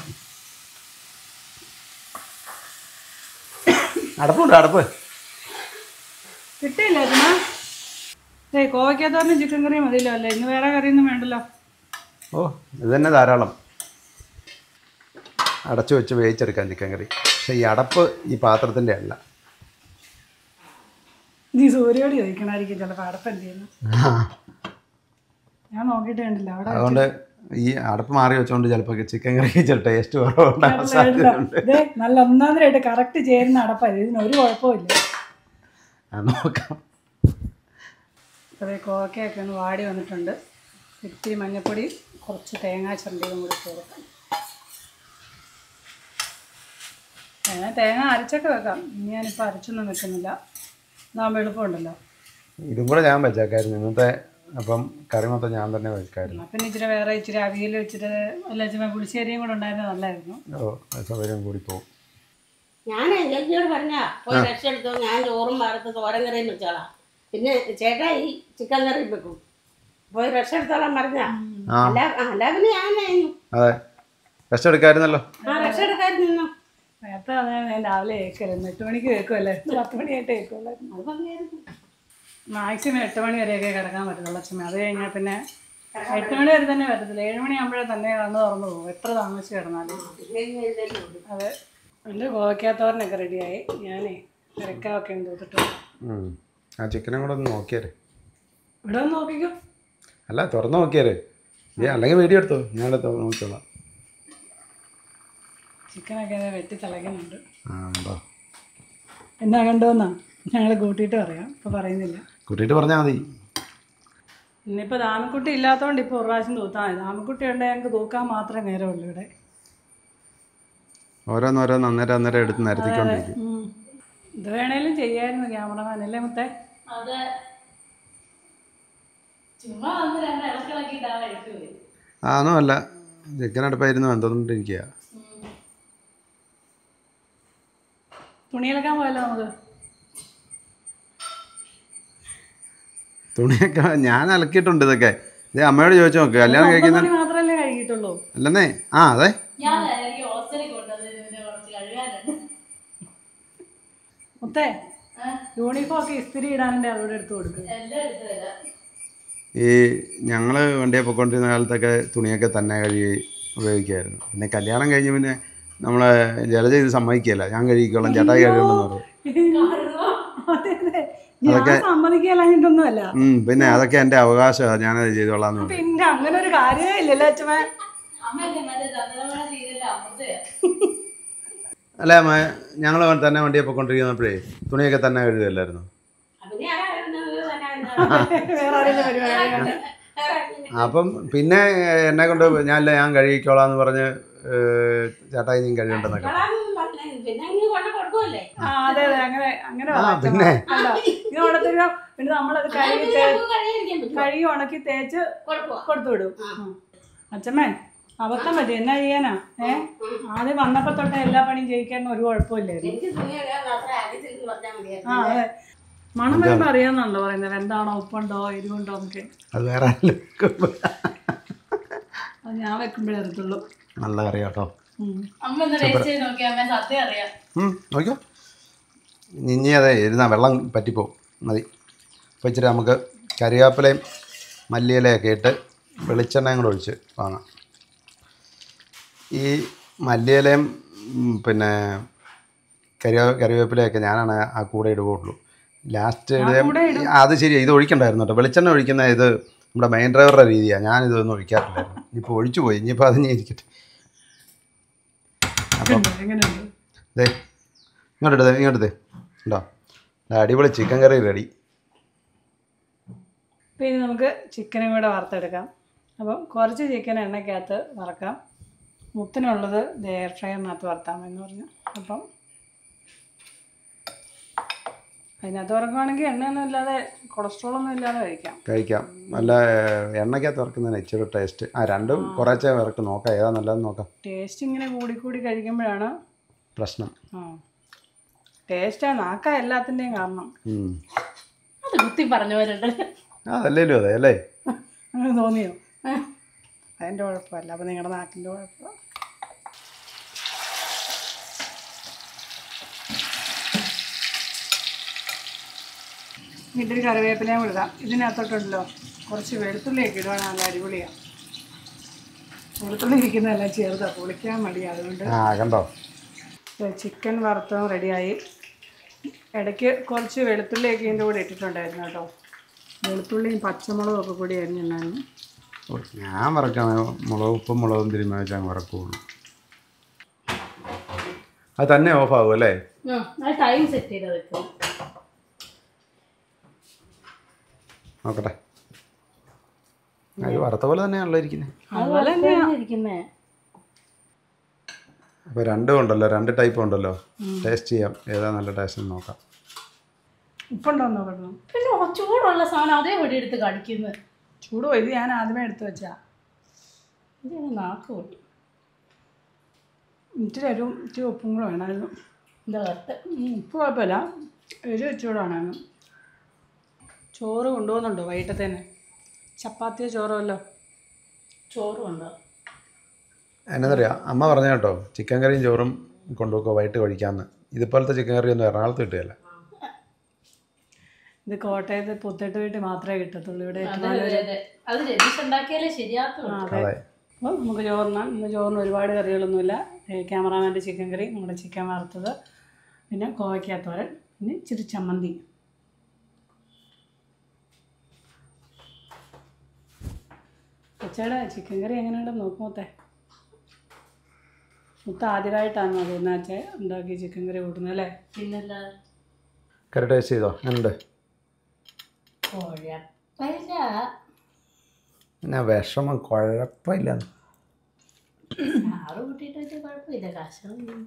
അടപ്പുണ്ട് അടപ്പ് കിട്ടിയില്ല ചുമ്മാ ഏയ് കോവയ്ക്കകത്തോറിനും ചിക്കൻ കറിയും മതിയല്ലോ അല്ലേ ഇന്ന് വേറെ കറിയൊന്നും വേണ്ടല്ലോ ഓ ഇത് തന്നെ ധാരാളം അടച്ചു വെച്ച് വേവിച്ചെടുക്കാം ചിക്കൻ കറി പക്ഷേ ഈ അടപ്പ് ഈ പാത്രത്തിൻ്റെ അല്ല നീ സൂര്യോട് ചോദിക്കണമായിരിക്കും ചിലപ്പോൾ അടപ്പ് എന്ത് ചെയ്യുന്നു ഞാൻ നോക്കിയിട്ട് കണ്ടില്ല അവിടെ അതുകൊണ്ട് ഈ അടപ്പ് മാറി വെച്ചുകൊണ്ട് ചിലപ്പോൾ ചിക്കൻ കറിക്ക് ചില ടേസ്റ്റ് കുറവുണ്ടാകാൻ സാധ്യതയുണ്ട് ഇതേ നല്ല ഒന്നാന്തരമായിട്ട് കറക്റ്റ് ചേരുന്ന അടപ്പായത് ഇതിന് ഒരു കുഴപ്പമില്ല ആ, നോക്കാം അതേ കോവയ്ക്കൊക്കെ ഒന്ന് വാടി വന്നിട്ടുണ്ട് ഇത്തിരി മഞ്ഞൾപ്പൊടി കുറച്ച് തേങ്ങാ ചരണ്ടിയതും കൂടി ചേർക്കാം തേങ്ങ തേങ്ങ അരച്ചൊക്കെ വെക്കാം ഇനി ഞാനിപ്പോൾ അരച്ചൊന്നും വെക്കുന്നില്ല ഇതാകുമ്പോൾ എളുപ്പമുണ്ടല്ലോ ഇതും കൂടെ ഞാൻ വെച്ചേക്കായിരുന്നു ഇന്നത്തെ അപ്പം കറി മൊത്തം ഞാൻ തന്നെ വെക്കായിരുന്നു പിന്നെ ഇച്ചിരി വേറെ ഇച്ചിരി അവിയൽ വെച്ചിട്ട് അല്ല ഇച്ചിരി പുളിശ്ശേരിയും കൂടെ ഉണ്ടായിരുന്നത് നല്ലായിരുന്നു ഓ സൗകര്യം കൂടി പോകും ഞാൻ ചേച്ചിയോട് പറഞ്ഞ പോയി രക്ഷ എടുത്തോ ഞാൻ ചോറും വാർത്ത് തോരൻ കറിയും വെച്ചോളാം പിന്നെ ചേട്ടാ ഈ ചിക്കൻ കറി വെക്കും പോയി രക്ഷ എടുത്തോളാം പറഞ്ഞ ആ അല്ല അല്ല പിന്നെ ഞാനായിരുന്നു അതെ റെസ്റ്റ് എടുക്കായിരുന്നല്ലോ ആ രക്ഷ എടുക്കാതെ നിന്നു നേരത്തെ അത് ഞാൻ രാവിലെ കേൾക്കലായിരുന്നു എട്ട് മണിക്ക് കേൾക്കുമല്ലേ പത്ത് മണിയായിട്ട് കേൾക്കുമല്ലായിരുന്നു അത് പറഞ്ഞായിരുന്നു മാക്സിമം എട്ട് മണി വരെയൊക്കെ കിടക്കാൻ പറ്റുള്ളൂ അച്ഛമ്മ അത് കഴിഞ്ഞാൽ പിന്നെ എട്ട് മണി വരെ തന്നെ പറ്റത്തില്ല ഏഴ് മണിയാകുമ്പോഴേ തന്നെ കണ്ണു തുറന്നു പോകും എത്ര താമസിച്ച് കിടന്നാലും അതെ എൻ്റെ ഗോവയ്ക്കാത്തോരനൊക്കെ റെഡിയായി ഞാനേ തിരക്കാവൊക്കെ ഉണ്ട് തോത്തിട്ട് ഉം. ആ ചിക്കനും കൂടെ ഒന്ന് നോക്കിയാലേ ഇവിടെ ഒന്ന് നോക്കിക്കോ അല്ല തുറന്ന് നോക്കിയാലേ ഏ അല്ലെങ്കിൽ വീഡിയോ എടുത്തോ ഞാനത് നോക്കിക്കോളാം ചിക്കനൊക്കെ ദേ വെട്ടി തിളയ്ക്കുന്നുണ്ട് ആ ഉണ്ടോ എന്നാ കണ്ടോന്നാ ഞങ്ങൾ കൂട്ടിയിട്ട് പറയാം ഇപ്പോൾ പറയുന്നില്ല കൂട്ടിയിട്ട് പറഞ്ഞാൽ മതി ഇന്നിപ്പോൾ ദാമക്കുട്ടി ഇല്ലാത്തതുകൊണ്ട് ഇപ്പോൾ ഒരു പ്രാവശ്യം തൂത്താൽ മതി ദാമക്കുട്ടി ഉണ്ടെങ്കിൽ ഞങ്ങൾക്ക് തൂക്കാൻ മാത്രമേ നേരമുള്ളൂ ഇവിടെ ഓരോന്നോരോന്ന് അന്നേരം അന്നേരം എടുത്ത് നിരത്തിക്കൊണ്ടിരിക്കും ഉം. ഇത് വേണേലും ചെയ്യായിരുന്നു ക്യാമറമാൻ അല്ലേ മുത്തേ അത് ചുമ്മാ വന്ന് രണ്ട് ഇളക്കിളക്കിട്ട് ആ വഴിക്ക് പോയി ആ ഒന്നുമല്ല ചിക്കൻ അടുപ്പായിരുന്നു എന്തോന്നിട്ടിരിക്കുക തുണിയിലക്കാൻ പോയല്ലോ നമുക്ക് തുണിയൊക്കെ ഞാൻ അലക്കിയിട്ടുണ്ട് ഇതൊക്കെ ഇത് അമ്മയോട് ചോദിച്ചു നോക്ക് കല്യാണം കഴിക്കുന്ന തുണി മാത്രമല്ലേ കഴുകിയിട്ടുള്ളൂ അല്ലെന്നേ ആ അതെ ഞാൻ എനിക്ക് ഹോസ്റ്റലിൽ കൊണ്ടുവന്ന് ഇതിന്റെ കുറച്ച് കഴുകാനുണ്ട് മുത്തേ യൂണിഫോം ഒക്കെ ഇസ്തിരി ഇടാനുണ്ട് അതോടെ എടുത്ത് കൊടുക്കുക എല്ലാം എടുത്തു തരാം ഈ ഞങ്ങൾ വണ്ടിയെ പൊയ്ക്കൊണ്ടിരുന്ന കാലത്തൊക്കെ തുണിയൊക്കെ തന്നെ കഴുകി ഉപയോഗിക്കുമായിരുന്നു പിന്നെ കല്യാണം കഴിഞ്ഞ് പിന്നെ നമ്മളെ ജലജ ഇത് സമ്മതിക്കുകയല്ല ഞാൻ കഴുകിക്കോളാം ചേട്ടായി കഴുകണ്ടെന്ന് പറയും അതെ അതെ ഞാൻ സമ്മതിക്കലാഞ്ഞിട്ടൊന്നുമല്ല ഉം, പിന്നെ അതൊക്കെ എൻ്റെ അവകാശമാണ് ഞാനത് ചെയ്തോളാം എന്ന് പറയും പിന്നെ അങ്ങനെ ഒരു കാര്യമേ ഇല്ലല്ലോ അച്ഛമ്മ അമ്മയൊക്കെ മറ്റേ ചന്ദ്രമഴ സീരിയലിലെ അമൃതയാ അല്ല അമ്മ ഞങ്ങൾ തന്നെ വണ്ടിയെ പൊയ്ക്കൊണ്ടിരിക്കുന്നപ്പോഴേ തുണിയൊക്കെ തന്നെ കഴുകുകയല്ലായിരുന്നു പിന്നെ ആരായിരുന്നു തന്നെ വേറെ ആരെങ്കിലും പരിപാടി അപ്പം പിന്നെ എന്നെ കൊണ്ട് ഞാനല്ല ഞാൻ കഴുകിക്കോളാം എന്ന് പറഞ്ഞ് ഏഹ്, ചേട്ടായി നീ കഴുകണ്ടെന്നൊക്കെ കളാനൊന്നും പറഞ്ഞില്ല പിന്നെ ഇങ്ങനെ കൊണ്ട് കൊടുക്കുമല്ലേ ആ അതെ അതെ അങ്ങനെ അങ്ങനെ ആ, പറയാം. പിന്നെ? അല്ല ഇത് കൊണ്ടുത്തരുക പിന്നെ നമ്മളത് കഴുകി പിന്നെ തേ- നമുക്ക് കഴിയാതിരിക്കാൻ പറ്റുമോ? കഴുകി ഉണക്കി തേച്ച് കൊടുക്കുവോ? കൊടുത്തു വിടും ആ. ഉം. അച്ഛമ്മേ അബദ്ധം പറ്റി എന്നാ ചെയ്യാനാ ഏ ആദ്യം വന്നപ്പോ തൊട്ടേ എല്ലാ പണിയും ചെയ്യിക്കാൻ ഒരു കുഴപ്പമില്ലായിരുന്നു എനിക്ക് തുണി കഴുകാൻ അത്ര അറിയത്തില്ലെന്ന് പറഞ്ഞാൽ മതിയായിരുന്നു. ആ അതെ മണം വരുമ്പോ അറിയാന്നാണല്ലോ പറയുന്നത് എന്താണോ ഉപ്പുണ്ടോ എരിവുണ്ടോ എന്നൊക്കെ അത് വേറെ ആരെങ്കിലും വെക്കുമ്പോ. അത് ഞാൻ വെക്കുമ്പോഴേ അറിയത്തുള്ളൂ നല്ല കറി കേട്ടോ ഉം. അമ്മ ഒന്ന് ടേസ്റ്റ് ചെയ്ത് നോക്കിയാ അമ്മ സത്യം അറിയാം ഉം, നോക്കിയോ ഇനി അതെ ഇരുന്നാ വെള്ളം പറ്റിപ്പോവും മതി അപ്പോൾ ഇച്ചിരി നമുക്ക് കറിവേപ്പിലയും മല്ലിയിലയൊക്കെ ഇട്ട് വെളിച്ചെണ്ണയും കൂടെ ഒഴിച്ച് വാങ്ങാം ഈ മല്ലിയിലയും ഉം, പിന്നെ കറിവേ കറിവേപ്പിലയൊക്കെ ഞാനാണ് ആ കൂടെ ഇടുകയുള്ളൂ ലാസ്റ്റ് അത് ശരി ഇത് ഒഴിക്കണ്ടായിരുന്നു കേട്ടോ വെളിച്ചെണ്ണ ഒഴിക്കുന്ന ഇത് നമ്മുടെ മെയിൻ ഡ്രൈവറുടെ രീതിയാണ് ഞാനിതൊന്നും ഒഴിക്കാറില്ലായിരുന്നു ഇപ്പോൾ ഒഴിച്ചു പോയി ഇനിയിപ്പോൾ അത് ഇനി ഇരിക്കട്ടെ ഉണ്ട്, എങ്ങനെയുണ്ട് ദേ ഇങ്ങോട്ട് ദേ ഇങ്ങോട്ട് ദേ ഉണ്ടോ ദേ അടിപൊളി ചിക്കൻ കറി റെഡി അപ്പോൾ ഇനി നമുക്ക് ചിക്കനും കൂടെ വറുത്തെടുക്കാം അപ്പം കുറച്ച് ചിക്കൻ എണ്ണയ്ക്കകത്ത് വറക്കാം മുത്തിനുള്ളത് എയർ ഫ്രയറിനകത്ത് വറുത്താമെന്ന് പറഞ്ഞു അപ്പം അതിനകത്ത് വറക്കുവാണെങ്കിൽ എണ്ണയൊന്നും ഇല്ലാതെ കൊളസ്ട്രോൾ ഒന്നും ഇല്ലാതെ കഴിക്കാം കഴിക്കാം നല്ല എണ്ണയ്ക്കകത്ത് വറക്കുന്നതിന് ഇച്ചിരി ടേസ്റ്റ് ആ രണ്ടും കുറേശ്ശെ വറക്ക് നോക്കാം ഏതാ നല്ലതെന്ന് നോക്കാം ടേസ്റ്റ് ഇങ്ങനെ കൂടിക്കൂടി കഴിക്കുമ്പോഴാണ് പ്രശ്നം ആ ടേസ്റ്റാണ് നാക്ക എല്ലാത്തിൻ്റെയും കാരണം ഉം. അത് കുത്തി പറഞ്ഞവരുണ്ട് ആ അതല്ലേലും അതെ അല്ലേ അങ്ങനെ തോന്നിയോ അതിൻ്റെ കുഴപ്പമല്ല അപ്പം നിങ്ങളുടെ നാക്കിൻ്റെ കുഴപ്പം ഇതൊരു കറിവേപ്പിലയും കൂടെ ഇടാം ഇതിനകത്തോട്ടുണ്ടല്ലോ കുറച്ച് വെളുത്തുള്ളിയൊക്കെ ഇടുവാണ് നല്ല അടിപൊളിയാണ് വെളുത്തുള്ളി ഇരിക്കുന്നതെല്ലാം ചെറുതാണ് പൊളിക്കാൻ മടി അതുകൊണ്ട് ആ കണ്ടോ ചിക്കൻ വറുത്തതും റെഡിയായി ഇടയ്ക്ക് കുറച്ച് വെളുത്തുള്ളിയൊക്കെ ഇതിൻ്റെ കൂടെ ഇട്ടിട്ടുണ്ടായിരുന്നു കേട്ടോ വെളുത്തുള്ളിയും പച്ചമുളകും ഒക്കെ കൂടി അരിഞ്ഞിട്ടുണ്ടായിരുന്നു ഓ, ഞാൻ വറക്കാൻ മുളക് ഉപ്പും മുളകും തിരുമ്മ വെച്ചാൽ അങ്ങ് വറക്കുള്ളൂ അത് തന്നെ ഓഫ് ആകും അല്ലേ അത് ടൈം സെറ്റ് ചെയ്ത് വെക്കും നോക്കട്ടെ അത് വറുത്ത പോലെ തന്നെയാണല്ലോ ഇരിക്കുന്നത് അതുപോലെ തന്നെയാ ഇരിക്കുന്നേ അപ്പോൾ രണ്ടും ഉണ്ടല്ലോ രണ്ട് ടൈപ്പ് ഉണ്ടല്ലോ ടേസ്റ്റ് ചെയ്യാം ഏതാ നല്ല ടേസ്റ്റ് എന്ന് നോക്കാം ഉപ്പുണ്ടോ എന്ന് നോക്കണം പിന്നെ ഓ, ചൂടുള്ള സാധനം അതേ പൊടി എടുത്ത് കടിക്കുന്നത് ചൂട് പോയി ഇത് ഞാൻ ആദ്യമേ എടുത്തു വെച്ചാ ഇത് നാക്ക് പൊട്ടി ഇച്ചിരി എരിവും ഇച്ചിരി ഉപ്പും കൂടെ വേണമായിരുന്നു എന്താ കത്ത് ഉം, ഉപ്പ് കുഴപ്പമില്ല എരിവ് ഇച്ചിരി വേണമായിരുന്നു ചോറ് കൊണ്ടുപോകുന്നുണ്ടോ വൈകിട്ടത്തേന് ചപ്പാത്തിയോ ചോറോ അല്ലോ ചോറും ഉണ്ടോ എന്നറിയാം അമ്മ പറഞ്ഞ കേട്ടോ ചിക്കൻ കറിയും ചോറും കൊണ്ടുപോക്കോ വൈകിട്ട് കഴിക്കാമെന്ന് ഇതുപോലത്തെ ചിക്കൻ കറി ഒന്നും എറണാകുളത്ത് കിട്ടുകയില്ല ഇത് കോട്ടയത്ത് പുത്തേട്ട് വീട്ടിൽ മാത്രമേ കിട്ടത്തുള്ളൂ ഇവിടെ അതെ അതെ അതെ അത് രതീഷ് ഉണ്ടാക്കിയാലേ ശരിയാത്തുള്ളൂ ആ, അതെ അതെ അപ്പോൾ നമുക്ക് ചോറിനാം ഇന്ന് ചോറിന് ഒരുപാട് കറികളൊന്നുമില്ല ക്യാമറാമാൻ്റെ ചിക്കൻ കറി നമ്മുടെ ചിക്കൻ വറുത്തത് പിന്നെ കോവയ്ക്കാത്തോരൻ പിന്നെ ഇച്ചിരി ചമ്മന്തി കൊച്ചയുടെ ചിക്കൻ കറി എങ്ങനെയുണ്ടെന്ന് നോക്കുമോത്തെ മുത്ത ആദ്യമായിട്ടാണ് അത് എന്നാച്ചേ ഉണ്ടാക്കി ചിക്കൻ കറി കൂട്ടുന്നത് അല്ലേ പിന്നല്ല കറി ടേസ്റ്റ് ചെയ്തോ ഉണ്ട് കുഴപ്പമില്ല പിന്നെ വിഷമം കുഴപ്പമില്ല ആറ് കൂട്ടിയിട്ട് വെച്ചാൽ കുഴപ്പമില്ല കാശൊന്നും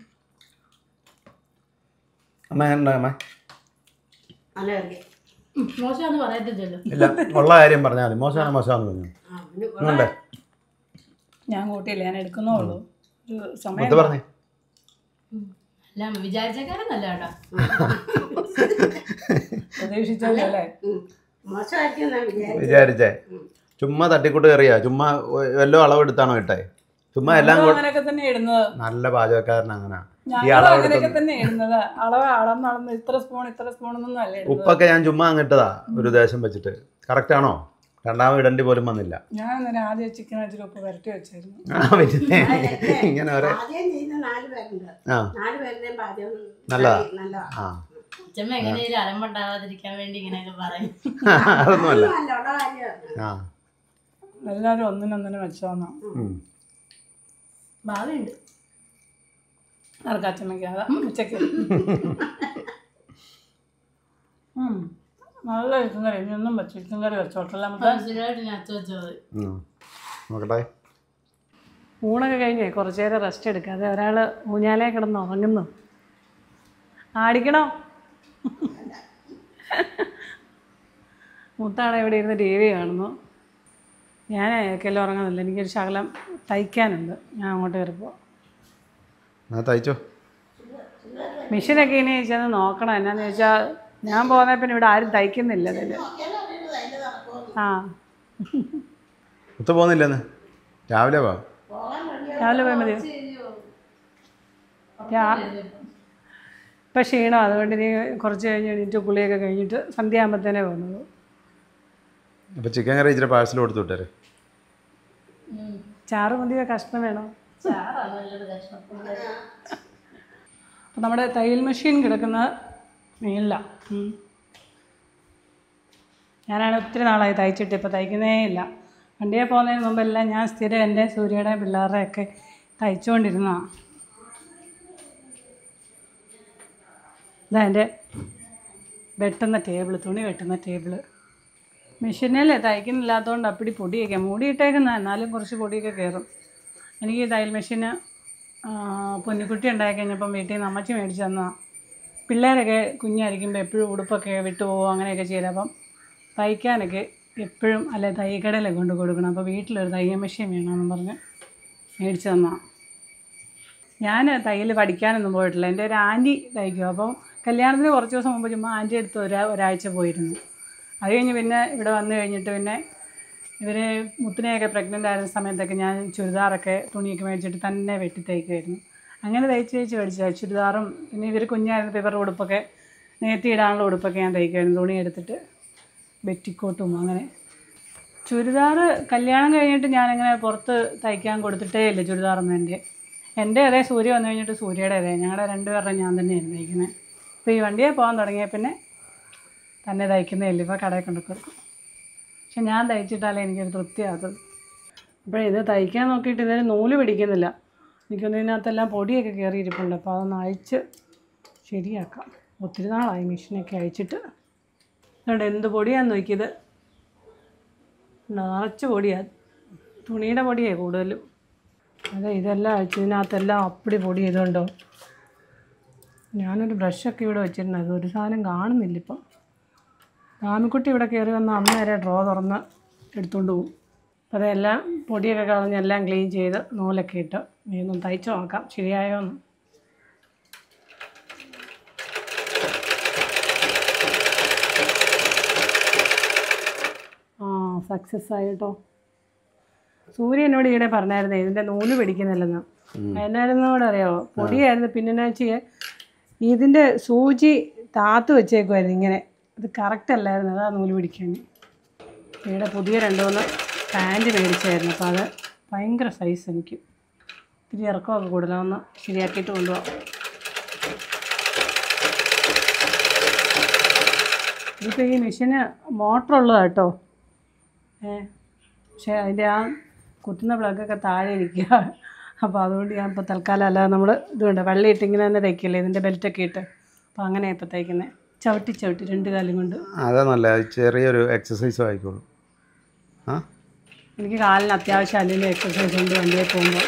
അമ്മ ഉണ്ട് അമ്മ നല്ല കറി മോശമാണെന്ന് പറയത്തില്ലല്ലോ ഇല്ല ഉള്ള കാര്യം പറഞ്ഞാൽ മതി മോശമാണ് മോശമാണെന്ന് പറഞ്ഞു ആ പിന്നെ ഉണ്ട് ഞാൻ കൂട്ടിയില്ല ഞാൻ എടുക്കുന്നേ ഉള്ളൂ ഒരു സമയം മുത്ത് പറഞ്ഞേ അല്ല വിചാരിച്ചേക്കാരും നല്ല കേട്ടോ പ്രതീക്ഷിച്ചല്ലേ അല്ലേ ഉം. മോശമായിരിക്കും ഞാൻ വിചാരിച്ചു വിചാരിച്ചേ ചുമ്മാ തട്ടിക്കൂട്ട് കയറിയാ ചുമ്മാ വല്ലോ അളവെടുത്താണോ ഇട്ടേ ചുമ്മാ എല്ലാം ഞങ്ങളും കൂടെ അങ്ങനെയൊക്കെ തന്നെ ഇടുന്നത് നല്ല പാചകക്കാരൻ അങ്ങനെ ഈ ഞങ്ങളും അങ്ങനെയൊക്കെ അളവെടുത്തു തന്നെ ഇടുന്നത് അളവ് അളന്ന് അളന്ന് ഇത്ര സ്പൂൺ ഇത്ര സ്പൂൺ ഒന്നും അല്ല ഇടുന്നത് ഉപ്പൊക്കെ ഞാൻ ചുമ്മാ അങ്ങിട്ടതാ ഒരു ദേശം വെച്ചിട്ട് കറക്റ്റ് ആണോ രണ്ടാമത് ഇടേണ്ടി പോലും വന്നില്ല ഞാൻ ഇന്നലെ ആദ്യം ചിക്കൻ വെച്ചിട്ട് ഉപ്പ് വരട്ടി വെച്ചായിരുന്നു ആ പിന്നെ ഇങ്ങനെ ഒരേ പാചകം ചെയ്യുന്ന നാല് പേരുണ്ട് ആ നാല് പേരുടെയും പാചകം നല്ലതാ. നല്ലതാ ആ അച്ഛമ്മ എങ്ങനെയാലും അലമ്പുണ്ടാവാതിരിക്കാൻ വേണ്ടി ഇങ്ങനെയൊക്കെ പറയും അതൊന്നുമല്ല നല്ല ഉള്ള കാര്യമാണ് ആ എല്ലാവരും ഒന്നിനൊന്നിനും വെച്ചോന്നാ ഉം. ഭാവിയുണ്ട് ആർക്കച്ചമ്മയ്ക്ക് അതാ ഉച്ചയ്ക്ക് ഉം. നല്ല ചിക്കൻ കറി ഇനിയൊന്നും വെച്ച് ചിക്കൻ കറി വെച്ചോട്ടല്ല നമുക്ക് മനസ്സിലായിട്ട് ഞാൻ വെച്ചത് ഉം. നോക്കട്ടെ ഊണൊക്കെ കഴിഞ്ഞേ കുറച്ച് നേരം റെസ്റ്റ് എടുക്കാതെ ഒരാൾ ഊഞ്ഞാലേ കിടന്ന് ഉറങ്ങുന്നു ആടിക്കണോ മൂത്താടെ ഇവിടെ ഇരുന്ന് ടി വി കാണുന്നു ഞാൻ ഏക്കെല്ലാം ഉറങ്ങുന്നില്ല എനിക്കൊരു ശകലം തയ്ക്കാനുണ്ട് ഞാൻ അങ്ങോട്ട് കയറിപ്പോ ആ തയ്ച്ചോ മെഷീനൊക്കെ ഇനി ചെന്ന് നോക്കണം എന്നാന്ന് ചോദിച്ചാൽ ഞാൻ പോകുന്ന പിന്നെ ഇവിടെ ആരും തയ്ക്കുന്നില്ല ഇതിൽ ആ ഒത്തു പോകുന്നില്ലെന്ന് രാവിലെ വാ രാവിലെ പോയാൽ മതിയോ രാ- ഇപ്പം ക്ഷീണം അതുകൊണ്ട് ഇനി കുറച്ച് കഴിഞ്ഞ് എണീറ്റ് കുളിയൊക്കെ കഴിഞ്ഞിട്ട് സന്ധ്യ ആകുമ്പോഴത്തേനേ പോകുന്നത് അപ്പോൾ ചിക്കൻ കറി ഇച്ചിരി പാഴ്സൽ കൊടുത്തു വിട്ടേരെ ചാറ് മതിയോ കഷ്ണം വേണോ അപ്പം നമ്മുടെ തയ്യൽ മെഷീൻ കിടക്കുന്ന മേളിലാണ് ഞാനാണ് ഒത്തിരി നാളായി തയ്ച്ചിട്ട് ഇപ്പോൾ തയ്ക്കുന്നേ ഇല്ല വണ്ടിയെ പോകുന്നതിന് മുമ്പെല്ലാം ഞാൻ സ്ഥിരം എൻ്റെ സൂര്യയുടെ പിള്ളേരുടെ ഒക്കെ തയ്ച്ചുകൊണ്ടിരുന്നതാണ് ഇതാ എൻ്റെ വെട്ടുന്ന ടേബിൾ തുണി വെട്ടുന്ന ടേബിള് മെഷീനിൽ തയ്ക്കുന്നില്ലാത്തതുകൊണ്ട് അപ്പിടി പൊടിയൊക്കെ മൂടിയിട്ടേക്കുന്ന എന്നാലും കുറച്ച് പൊടിയൊക്കെ കയറും എനിക്ക് ഈ തയ്യൽ മെഷീന് പൊന്നിക്കുട്ടി ഉണ്ടായി കഴിഞ്ഞപ്പം വീട്ടിൽ നിന്ന് അമ്മച്ചി മേടിച്ച് തന്നാ പിള്ളേരൊക്കെ കുഞ്ഞായിരിക്കുമ്പോൾ എപ്പോഴും ഉടുപ്പൊക്കെ വിട്ടു പോകും അങ്ങനെയൊക്കെ ചെയ്ത് അപ്പം തയ്ക്കാനൊക്കെ എപ്പോഴും അല്ലെ തയ്യക്കടയിലെ കൊണ്ട് കൊടുക്കണം അപ്പോൾ വീട്ടിലൊരു തയ്യൽ മെഷീൻ വേണമെന്ന് പറഞ്ഞ് മേടിച്ച് തന്നാ ഞാൻ തയ്യൽ പഠിക്കാനൊന്നും പോയിട്ടില്ല എൻ്റെ ഒരു ആൻറ്റി തയ്ക്കും അപ്പം കല്യാണത്തിന് കുറച്ച് ദിവസം മുമ്പ് ചുമ്മാ ആൻറ്റി അടുത്ത് ഒരാ ഒരാഴ്ച പോയിരുന്നു അത് കഴിഞ്ഞ് പിന്നെ ഇവിടെ വന്നു കഴിഞ്ഞിട്ട് പിന്നെ ഇവർ മുത്തിനെയൊക്കെ പ്രഗ്നൻ്റ് ആയിരുന്ന സമയത്തൊക്കെ ഞാൻ ചുരിദാറൊക്കെ തുണിയൊക്കെ മേടിച്ചിട്ട് തന്നെ വെട്ടി തയ്ക്കുമായിരുന്നു അങ്ങനെ തയ്ച്ച് തയ്ച്ച് മേടിച്ച ചുരിദാറും പിന്നെ ഇവർ കുഞ്ഞായിരുന്നപ്പോൾ ഇവരുടെ ഉടുപ്പൊക്കെ നേരത്തെ ഇടാനുള്ള ഉടുപ്പൊക്കെ ഞാൻ തയ്ക്കുമായിരുന്നു തുണി എടുത്തിട്ട് വെറ്റിക്കോട്ടും അങ്ങനെ ചുരിദാർ കല്യാണം കഴിഞ്ഞിട്ട് ഞാനങ്ങനെ പുറത്ത് തയ്ക്കാൻ കൊടുത്തിട്ടേ ഇല്ല ചുരിദാറൊന്നും എൻ്റെ എൻ്റെ അതേ സൂര്യ വന്നു കഴിഞ്ഞിട്ട് സൂര്യയുടെ അതേ ഞങ്ങളുടെ രണ്ടുപേരുടെ ഞാൻ തന്നെയായിരുന്നു തയ്ക്കുന്നത് ഇപ്പോൾ ഈ വണ്ടിയെ പോകാൻ തുടങ്ങിയ പിന്നെ തന്നെ തയ്ക്കുന്നേ ഇല്ല ഇപ്പോൾ കടയിൽ കൊണ്ട് കൊടുക്കും പക്ഷെ ഞാൻ തയ്ച്ചിട്ടാലേ എനിക്കൊരു തൃപ്തിയാകത്തുള്ളൂ അപ്പോൾ ഇത് തയ്ക്കാൻ നോക്കിയിട്ട് ഇതിന് നൂല് പിടിക്കുന്നില്ല എനിക്കൊന്നും ഇതിനകത്തെല്ലാം പൊടിയൊക്കെ കയറിയിരിപ്പുണ്ട് അപ്പോൾ അതൊന്ന് അഴിച്ച് ശരിയാക്കാം ഒത്തിരി നാളായി മെഷീനൊക്കെ അഴിച്ചിട്ട് അതുകൊണ്ട് എന്ത് പൊടിയാന്ന് നോക്കിയത് നിറച്ച് പൊടിയാണ് തുണിയുടെ പൊടിയാണ് കൂടുതലും അതെ ഇതെല്ലാം അഴിച്ച് ഇതിനകത്തെല്ലാം അപ്പടി പൊടി ചെയ്തുകൊണ്ടോ ഞാനൊരു ബ്രഷൊക്കെ ഇവിടെ വെച്ചിരുന്നു അത് ഒരു സാധനം കാണുന്നില്ല ഇപ്പം ആമിക്കുട്ടി ഇവിടെ കയറി വന്ന അമ്മ വരെ ഡ്രോ തുറന്ന് എടുത്തുകൊണ്ട് പോകും അപ്പോൾ അതെല്ലാം പൊടിയൊക്കെ കളഞ്ഞ് എല്ലാം ക്ലീൻ ചെയ്ത് നൂലൊക്കെ ഇട്ട് ഇതൊന്ന് തയ്ച്ച് നോക്കാം ശരിയായോ എന്ന് ആ സക്സസ് ആയിട്ടോ സൂര്യ എന്നോട് ഈയിടെ പറഞ്ഞായിരുന്നേ ഇതിൻ്റെ നൂല് പിടിക്കുന്നില്ലെന്ന് എന്നായിരുന്നു കൂടെ അറിയാമോ പൊടിയായിരുന്നു പിന്നെ എന്നാ വെച്ചാൽ ഇതിൻ്റെ സൂചി താത്ത് വെച്ചേക്കുമായിരുന്നു ഇങ്ങനെ ഇത് കറക്റ്റ് അല്ലായിരുന്നു അതാ നൂല് പിടിക്കാൻ ഈയിടെ പുതിയ രണ്ട് മൂന്ന് പാൻറ്റ് മേടിച്ചായിരുന്നു അപ്പോൾ അത് ഭയങ്കര സൈസ് എനിക്ക് ഇത്തിരി ഇറക്കമൊക്കെ കൂടുതലാണ് ഒന്ന് ശരിയാക്കിയിട്ട് കൊണ്ടുപോകാം ഇതിപ്പോൾ ഈ മെഷീന് മോട്ടറുള്ളതാണ് കേട്ടോ ഏ പക്ഷേ അതിൻ്റെ ആ കുത്തുന്ന പ്ലഗൊക്കെ താഴെ ഇരിക്കുക അപ്പോൾ അതുകൊണ്ട് ഞാൻ ഇപ്പോൾ തൽക്കാലം അല്ലാതെ നമ്മൾ ഇതുകൊണ്ട് വെള്ളം ഇട്ട് ഇങ്ങനെ തന്നെ തയ്ക്കില്ലേ ഇതിൻ്റെ ബെൽറ്റൊക്കെ ഇട്ട് അപ്പോൾ അങ്ങനെ ഇപ്പോൾ തയ്ക്കുന്നത് ചവിട്ടി ചവിട്ടി രണ്ട് കാലും കൊണ്ട് അതാ നല്ല ചെറിയൊരു എക്സസൈസും ആയിക്കോളൂ ആ എനിക്ക് കാലിന് അത്യാവശ്യം അല്ലെങ്കിൽ എക്സസൈസ് ഉണ്ട് വണ്ടിയിൽ പോകുമ്പോൾ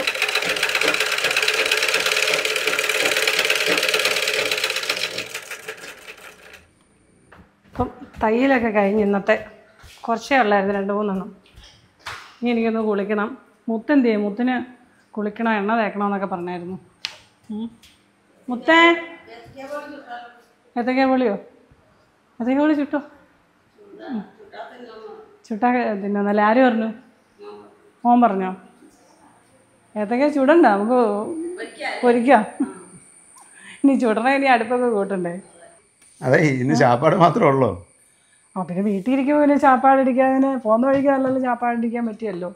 ഇപ്പം തയ്യലൊക്കെ കഴിഞ്ഞ് ഇന്നത്തെ കുറച്ചേ ഉള്ളായിരുന്നു രണ്ട് മൂന്നെണ്ണം ഇനി എനിക്കൊന്ന് കുളിക്കണം മുത്തെന്ത് ചെയ്യും മുത്തിന് കുളിക്കണം എണ്ണ തേക്കണം എന്നൊക്കെ പറഞ്ഞായിരുന്നു ഉം. മുത്തേ ഏത്തക്ക പൊളിയോ ഏത്തക്ക പൊളി ചുട്ടോ ഉം. ചുട്ടാ തിന്നല്ല ആര് പറഞ്ഞു മോൻ പറഞ്ഞോ ഏത്തക്ക ചുടണ്ട നമുക്ക് പൊരിക്കാം ഇനി ചുടണ ഇനി അടുപ്പൊക്കെ കൂട്ടണ്ടേ അതെ ഇന്ന് ചാപ്പാട് മാത്രമേ ഉള്ളൂ ആ പിന്നെ വീട്ടിൽ ഇരിക്കുമ്പോൾ പിന്നെ ചാപ്പാടടിക്കാതിന് പോകുന്ന വഴിക്ക് നല്ലല്ലോ ചാപ്പാടടിക്കാൻ പറ്റിയല്ലോ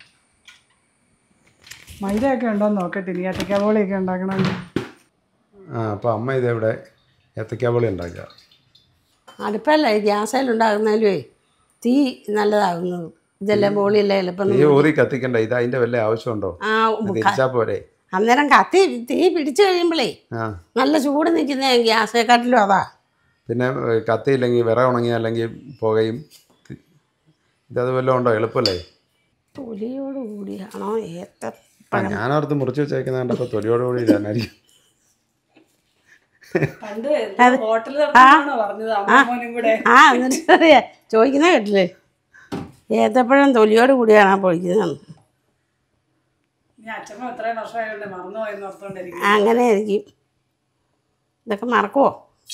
മൈദയൊക്കെ ഉണ്ടോ എന്ന് നോക്കട്ടെ ഇനി ഏത്തക്കാബോളിയൊക്കെ ഉണ്ടാക്കണമെങ്കിൽ ആ അപ്പോൾ അമ്മ ഇതെവിടെ ഏത്തക്കാവളി ഉണ്ടാക്കുക അടുപ്പല്ല ഈ ഗ്യാസേലുണ്ടാകുന്നാലുമേ തീ നല്ലതാകുന്നത് ഇതെല്ലാം ബോളിയെല്ലാം എളുപ്പം ഈ ഊറി കത്തിക്കണ്ട ഇത് അതിൻ്റെ വല്ല ആവശ്യമുണ്ടോ ആ തിരിച്ചാൽ പോരെ അന്നേരം കത്തി തീ പിടിച്ചു കഴിയുമ്പോഴേ ആ നല്ല ചൂട് നിൽക്കുന്ന ഗ്യാസേക്കാട്ടിലും അതാ പിന്നെ ഏ, കത്തിയില്ലെങ്കിൽ വിറ ഉണങ്ങി അല്ലെങ്കിൽ പുകയും തി- ഇതത് വല്ലതും ഉണ്ടോ എളുപ്പമല്ലേ തൊലിയോട് കൂടിയാണോ ഏത്ത ആ ഞാനോർത്ത് മുറിച്ച് വെച്ചേക്കുന്ന കണ്ടപ്പോൾ തൊലിയോട് കൂടി ഇതായിരിക്കും പണ്ട് ഹോട്ടലിൽ നടത്താനാണോ പറഞ്ഞത് അമ്മോനും കൂടെ ആ എന്നിട്ട് അറിയാ ചോദിക്കുന്ന കേട്ടില്ലേ ഏത്തപ്പഴം തൊലിയോട് കൂടിയാണ് ആ പൊളിക്കുന്നത് ഞാൻ അച്ഛമ്മ എത്രയും വർഷമായതുകൊണ്ട് മറന്നുപോയെന്ന് ഓർത്തോണ്ടിരിക്കും അങ്ങനെ ആയിരിക്കും ഇതൊക്കെ മറക്കുമോ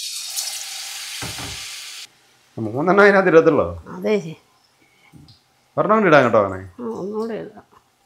മൂന്നെണ്ണം അതിനകത്ത് ഇരുപത്തുള്ളൂ അതെ ഒരെണ്ണം കൊണ്ട് ഇടാൻ കേട്ടോ അങ്ങനെ ആ ഒന്നുകൂടെ എഴുതാം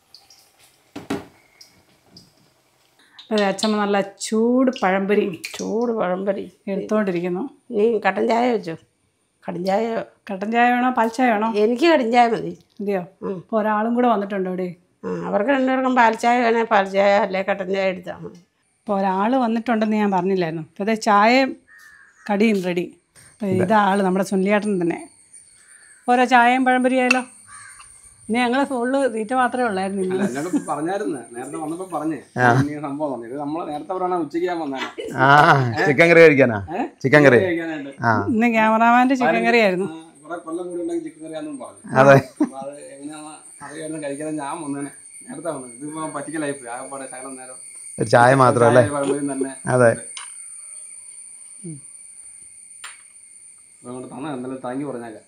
അതെ അച്ഛമ്മ നല്ല ചൂട് പഴംപൊരി ചൂട് പഴംപൊരി എടുത്തോണ്ടിരിക്കുന്നു നീ കട്ടൻ ചായ വെച്ചോ കട്ടൻ ചായ കട്ടൻ ചായ വേണോ പാൽ ചായ വേണോ എനിക്ക് കട്ടൻ ചായ മതി അതെയോ അപ്പോൾ ഒരാളും കൂടെ വന്നിട്ടുണ്ട് ഇവിടെ ആ അവർക്ക് രണ്ടുപേർക്കും പാൽ ചായ വേണേൽ പാൽ ചായ അല്ലെ കട്ടൻ ചായ എടുത്താൽ മതി അപ്പോൾ ഒരാൾ വന്നിട്ടുണ്ടെന്ന് ഞാൻ പറഞ്ഞില്ലായിരുന്നു അപ്പോൾ അതെ ചായയും കടിയും റെഡി അപ്പോൾ ഇതാൾ നമ്മുടെ സുനിലേട്ടൻ തന്നെ ഓരോ ചായയും പഴംപൊരി ആയാലോ ഇനി ഞങ്ങൾ ഫുള്ള് തീറ്റ മാത്രമേ ഉള്ളായിരുന്നു ഇന്ന് എന്നോട് ഇപ്പൊ പറഞ്ഞായിരുന്നു നേരത്തെ വന്നപ്പോ പറഞ്ഞേ ഇങ്ങനെ സംഭവം പറഞ്ഞു ഇത് നമ്മള് നേരത്തെ പറയണ ഉച്ചയ്ക്ക് ഞാൻ വന്നാണ് ആ ചിക്കൻ കറി കഴിക്കാനാ ചിക്കൻ കറി കഴിക്കാനായിട്ട് ആ ഇന്ന് ക്യാമറാമാൻ്റെ ചിക്കൻ കറി ആയിരുന്നു ആ, കുറെ കൊല്ലം കൂടി ഉണ്ടെങ്കിൽ ചിക്കൻ കറിയാന്നും പറഞ്ഞു അതെ അപ്പൊ അത് എങ്ങനെയാന്ന് അറിയായിരുന്നു കഴിക്കാൻ ഞാൻ വന്നേനെ നേരത്തെ വന്നത് ഇതിപ്പോ പറ്റിക്കലായി പോയി ആകെപ്പാടെ ശകലം നേരം ഒരു ചായ മാത്രം അല്ലേ ചായ പഴംപൊരിയും തന്നെ അതെ അങ്ങോട്ട് തന്നെ എന്തായാലും താങ്കി പറഞ്ഞേക്കാം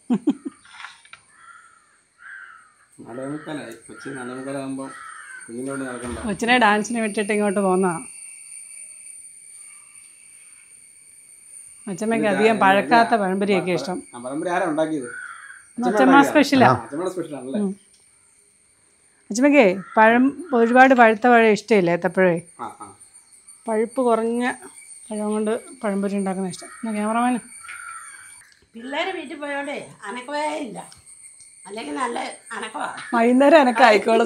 നാലേ മുക്കാലായി കൊച്ചി നാലേ മുക്കാലാകുമ്പോൾ കുഞ്ഞിൻ്റെ കൊണ്ട് നടക്കണ്ട കൊച്ചിനെ ഡാൻസിന് വിട്ടിട്ട് ഇങ്ങോട്ട് പോന്നതാണ് അച്ഛമ്മയ്ക്ക് അധികം പഴക്കാത്ത പഴംപൊരിയൊക്കെ ഇഷ്ടം ആ പഴംപൊരി ആരാ ഉണ്ടാക്കിയത് അച്ഛമ്മ സ്പെഷ്യലാ അച്ഛമ്മയുടെ സ്പെഷ്യൽ ആണല്ലേ അച്ഛമ്മയ്ക്കേ പഴം ഒരുപാട് പഴുത്ത പഴം ഇഷ്ടമില്ല ഏത്തപ്പഴേ ആ ആ പഴുപ്പ് കുറഞ്ഞ പഴം കൊണ്ട് പഴംപൊരി ഉണ്ടാക്കുന്ന ഇഷ്ടം എന്നാ ക്യാമറമാൻ പിള്ളേർ വീട്ടിൽ പോയോണ്ടേ അനക്കവേ ഇല്ല അല്ലെങ്കിൽ നല്ല അനക്കമാണ് വൈകുന്നേരം എനക്ക് ആയിക്കോളും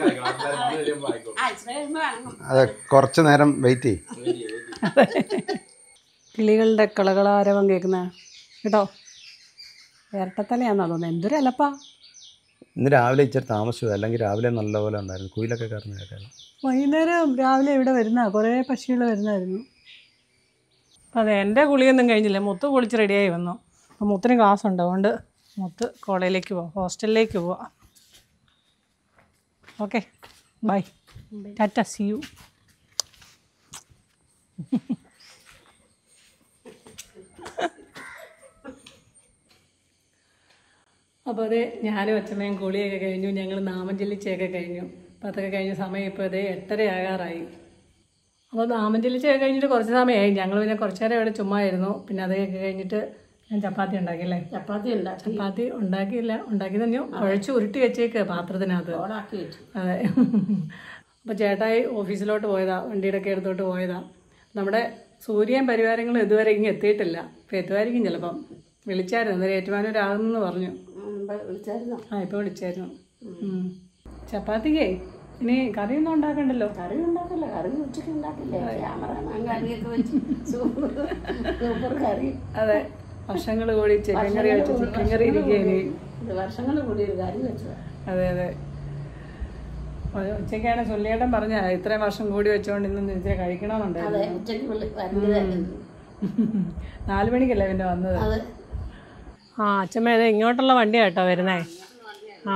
ആ ഇച്ചിരി കഴിയുമ്പോൾ അനങ്ങും അതെ കുറച്ച് നേരം വെയിറ്റ് ചെയ്യും കിളികളുടെ കളകളാരവം കേൾക്കുന്ന കേട്ടോ ഇരട്ടത്തലയാണെന്നാ തോന്നുന്നത് എന്തൊരു അലപ്പാ ഇന്ന് രാവിലെ ഇച്ചിരി താമസിച്ചു അല്ലെങ്കിൽ രാവിലെ നല്ലപോലെ ഉണ്ടായിരുന്നു കുയിലൊക്കെ കയറുന്ന കേട്ടായിരുന്നു വൈകുന്നേരം രാവിലെ ഇവിടെ വരുന്ന കുറേ പക്ഷികൾ വരുന്നതായിരുന്നു അപ്പം അതെ എൻ്റെ കുളിയൊന്നും കഴിഞ്ഞില്ല മുത്ത് കുളിച്ച് റെഡിയായി വന്നു അപ്പം മുത്തിന് ക്ലാസ് ഉണ്ട് അതുകൊണ്ട് മുത്ത് കോളേജിലേക്ക് പോവാം ഹോസ്റ്റലിലേക്ക് പോവാം ഓക്കെ ബൈ ടാറ്റ സി യു അപ്പോൾ അതെ ഞാനും അച്ഛമ്മയും കുളിയൊക്കെ കഴിഞ്ഞു ഞങ്ങൾ നാമം ചെല്ലിച്ചയൊക്കെ കഴിഞ്ഞു അപ്പോൾ അതൊക്കെ കഴിഞ്ഞ സമയം ഇപ്പോൾ അതേ എട്ടര ആകാറായി അപ്പോൾ നാമം ചെല്ലിച്ചയൊക്കെ കഴിഞ്ഞിട്ട് കുറച്ച് സമയമായി ഞങ്ങൾ പിന്നെ കുറച്ച് നേരം ഇവിടെ ചുമ്മാ ആയിരുന്നു പിന്നെ അതൊക്കെ കഴിഞ്ഞിട്ട് ഞാൻ ചപ്പാത്തി ഉണ്ടാക്കിയല്ലേ ചപ്പാത്തി ഉണ്ടാക്കി ചപ്പാത്തി ഉണ്ടാക്കിയില്ല ഉണ്ടാക്കി തന്നെ കുഴച്ച് ഉരുട്ടി വെച്ചേക്ക് പാത്രത്തിനകത്ത് ഓടാക്കി വെച്ചു അതെ അപ്പോൾ ചേട്ടായി ഓഫീസിലോട്ട് പോയതാ വണ്ടിയുടെ ഒക്കെ എടുത്തോട്ട് പോയതാ നമ്മുടെ സൂര്യൻ പരിവാരങ്ങളും ഇതുവരെ ഇങ്ങ് എത്തിയിട്ടില്ല അപ്പോൾ എത്തുമായിരിക്കും ചിലപ്പം വിളിച്ചായിരുന്നു അന്നേരം ഏറ്റുമാനൂരാകുന്നെന്ന് പറഞ്ഞു മുമ്പ് വിളിച്ചായിരുന്നോ ആ ഇപ്പോൾ വിളിച്ചായിരുന്നു ഉം. ചപ്പാത്തിക്കേ ഇനി കറിയൊന്നും ഉണ്ടാക്കണ്ടല്ലോ കറി ഉണ്ടാക്കില്ല കറി ഉച്ചയ്ക്ക് ഉണ്ടാക്കില്ലേ ക്യാമറമാൻ കറിയൊക്കെ വെച്ച് സൂപ്പർ സൂപ്പർ കറി അതെ വർഷങ്ങൾ കൂടി ചിക്കൻ കറി വെച്ച് ചിക്കൻ കറി ഇരിക്കുകയാണ് ഇത് വർഷങ്ങൾ കൂടി ഒരു കറി വെച്ചത് അതെ അതെ ഒരു ഉച്ചയ്ക്കാണ് ചൊല്ലിയേട്ടൻ പറഞ്ഞ ഇത്രയും വർഷം കൂടി വെച്ചോണ്ട് ഇന്ന് നിശ്ചയം കഴിക്കണമെന്നുണ്ടായിരുന്നു അതെ ഉച്ചയ്ക്ക് വിളി വരുന്നതായിരുന്നു നാല് മണിക്കല്ലേ പിന്നെ വന്നത് അത് ആ അച്ഛമ്മ ഇത് ഇങ്ങോട്ടുള്ള വണ്ടിയാ കേട്ടോ വരുന്നേ ആ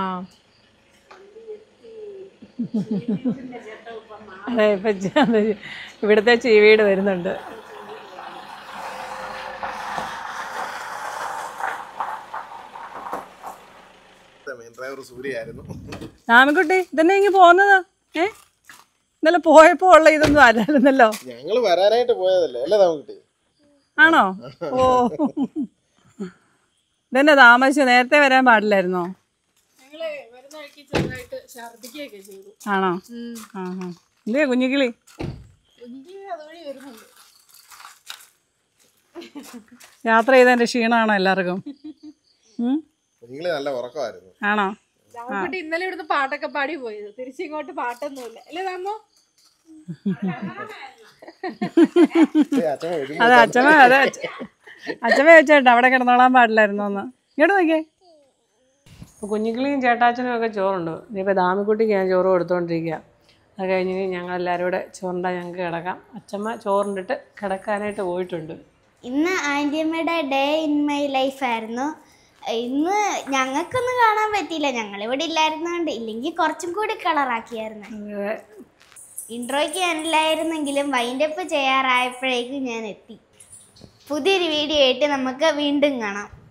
അതെ ഇപ്പൊ ചെ- അത് ഇവിടുത്തെ ചീവീട് വരുന്നുണ്ട് ഡ്രൈവർ സൂര്യയായിരുന്നു രാമൻകുട്ടി ഇതന്നെ ഇങ്ങ് പോകുന്നത് ഏ ഇന്നലെ പോയപ്പോ ഉള്ള ഇതൊന്നും അല്ലായിരുന്നല്ലോ ഞങ്ങൾ വരാനായിട്ട് പോയതല്ലേ അല്ലേ നമുക്ക് ആണോ ഓ ഇതന്നെ താമസിച്ചു നേരത്തെ വരാൻ പാടില്ലായിരുന്നോ ആണോ ആ ആ എന്തേ കുഞ്ഞിക്കിളി യാത്ര ചെയ്തതിന്റെ ക്ഷീണമാണോ എല്ലാവർക്കും ഉം? നിങ്ങൾ നല്ല ഉറക്കമായിരുന്നു ആണോ രാമക്കുട്ടി ഇന്നലെ ഇവിടുന്ന് പാട്ടൊക്കെ പാടി പോയത് തിരിച്ചിങ്ങോട്ട് പാട്ടൊന്നുമില്ല അല്ലേ താമോ ഏയ് അച്ഛൻ ഒരുങ്ങി അതെ അച്ഛമ്മ അതെ അച്ഛ- അച്ഛമ്മ വെച്ചേട്ടാ അവിടെ കിടന്നോളാൻ പാടില്ലായിരുന്നു ഒന്ന് ഇങ്ങോട്ട് നോക്കിയേ അപ്പോൾ കുഞ്ഞിക്കിളിയും ചേട്ടാച്ചനും ഒക്കെ ചോറുണ്ട് ഇനിയിപ്പോൾ ദാമിക്കുട്ടിക്ക് ഞാൻ ചോറ് കൊടുത്തുകൊണ്ടിരിക്കുക അത് കഴിഞ്ഞ് ഇനി ഞങ്ങൾ എല്ലാവരും കൂടെ ചോറുണ്ടാ ഞങ്ങൾക്ക് കിടക്കാം അച്ഛമ്മ ചോറുണ്ടിട്ട് കിടക്കാനായിട്ട് പോയിട്ടുണ്ട് ഇന്ന് ആൻറ്റിയമ്മയുടെ ഡേ ഇൻ മൈ ലൈഫ് ആയിരുന്നു ഇന്ന് ഞങ്ങൾക്കൊന്നും കാണാൻ പറ്റിയില്ല ഞങ്ങളിവിടെ ഇല്ലായിരുന്നോണ്ട് ഇല്ലെങ്കിൽ കുറച്ചും കൂടി കളറാക്കിയായിരുന്നു അതെ ഇൻട്രോയ്ക്ക് ഞാനില്ലായിരുന്നെങ്കിലും വൈൻഡപ്പ് ചെയ്യാറായപ്പോഴേക്കും ഞാൻ എത്തി പുതിയൊരു വീഡിയോ ആയിട്ട് നമുക്ക് വീണ്ടും കാണാം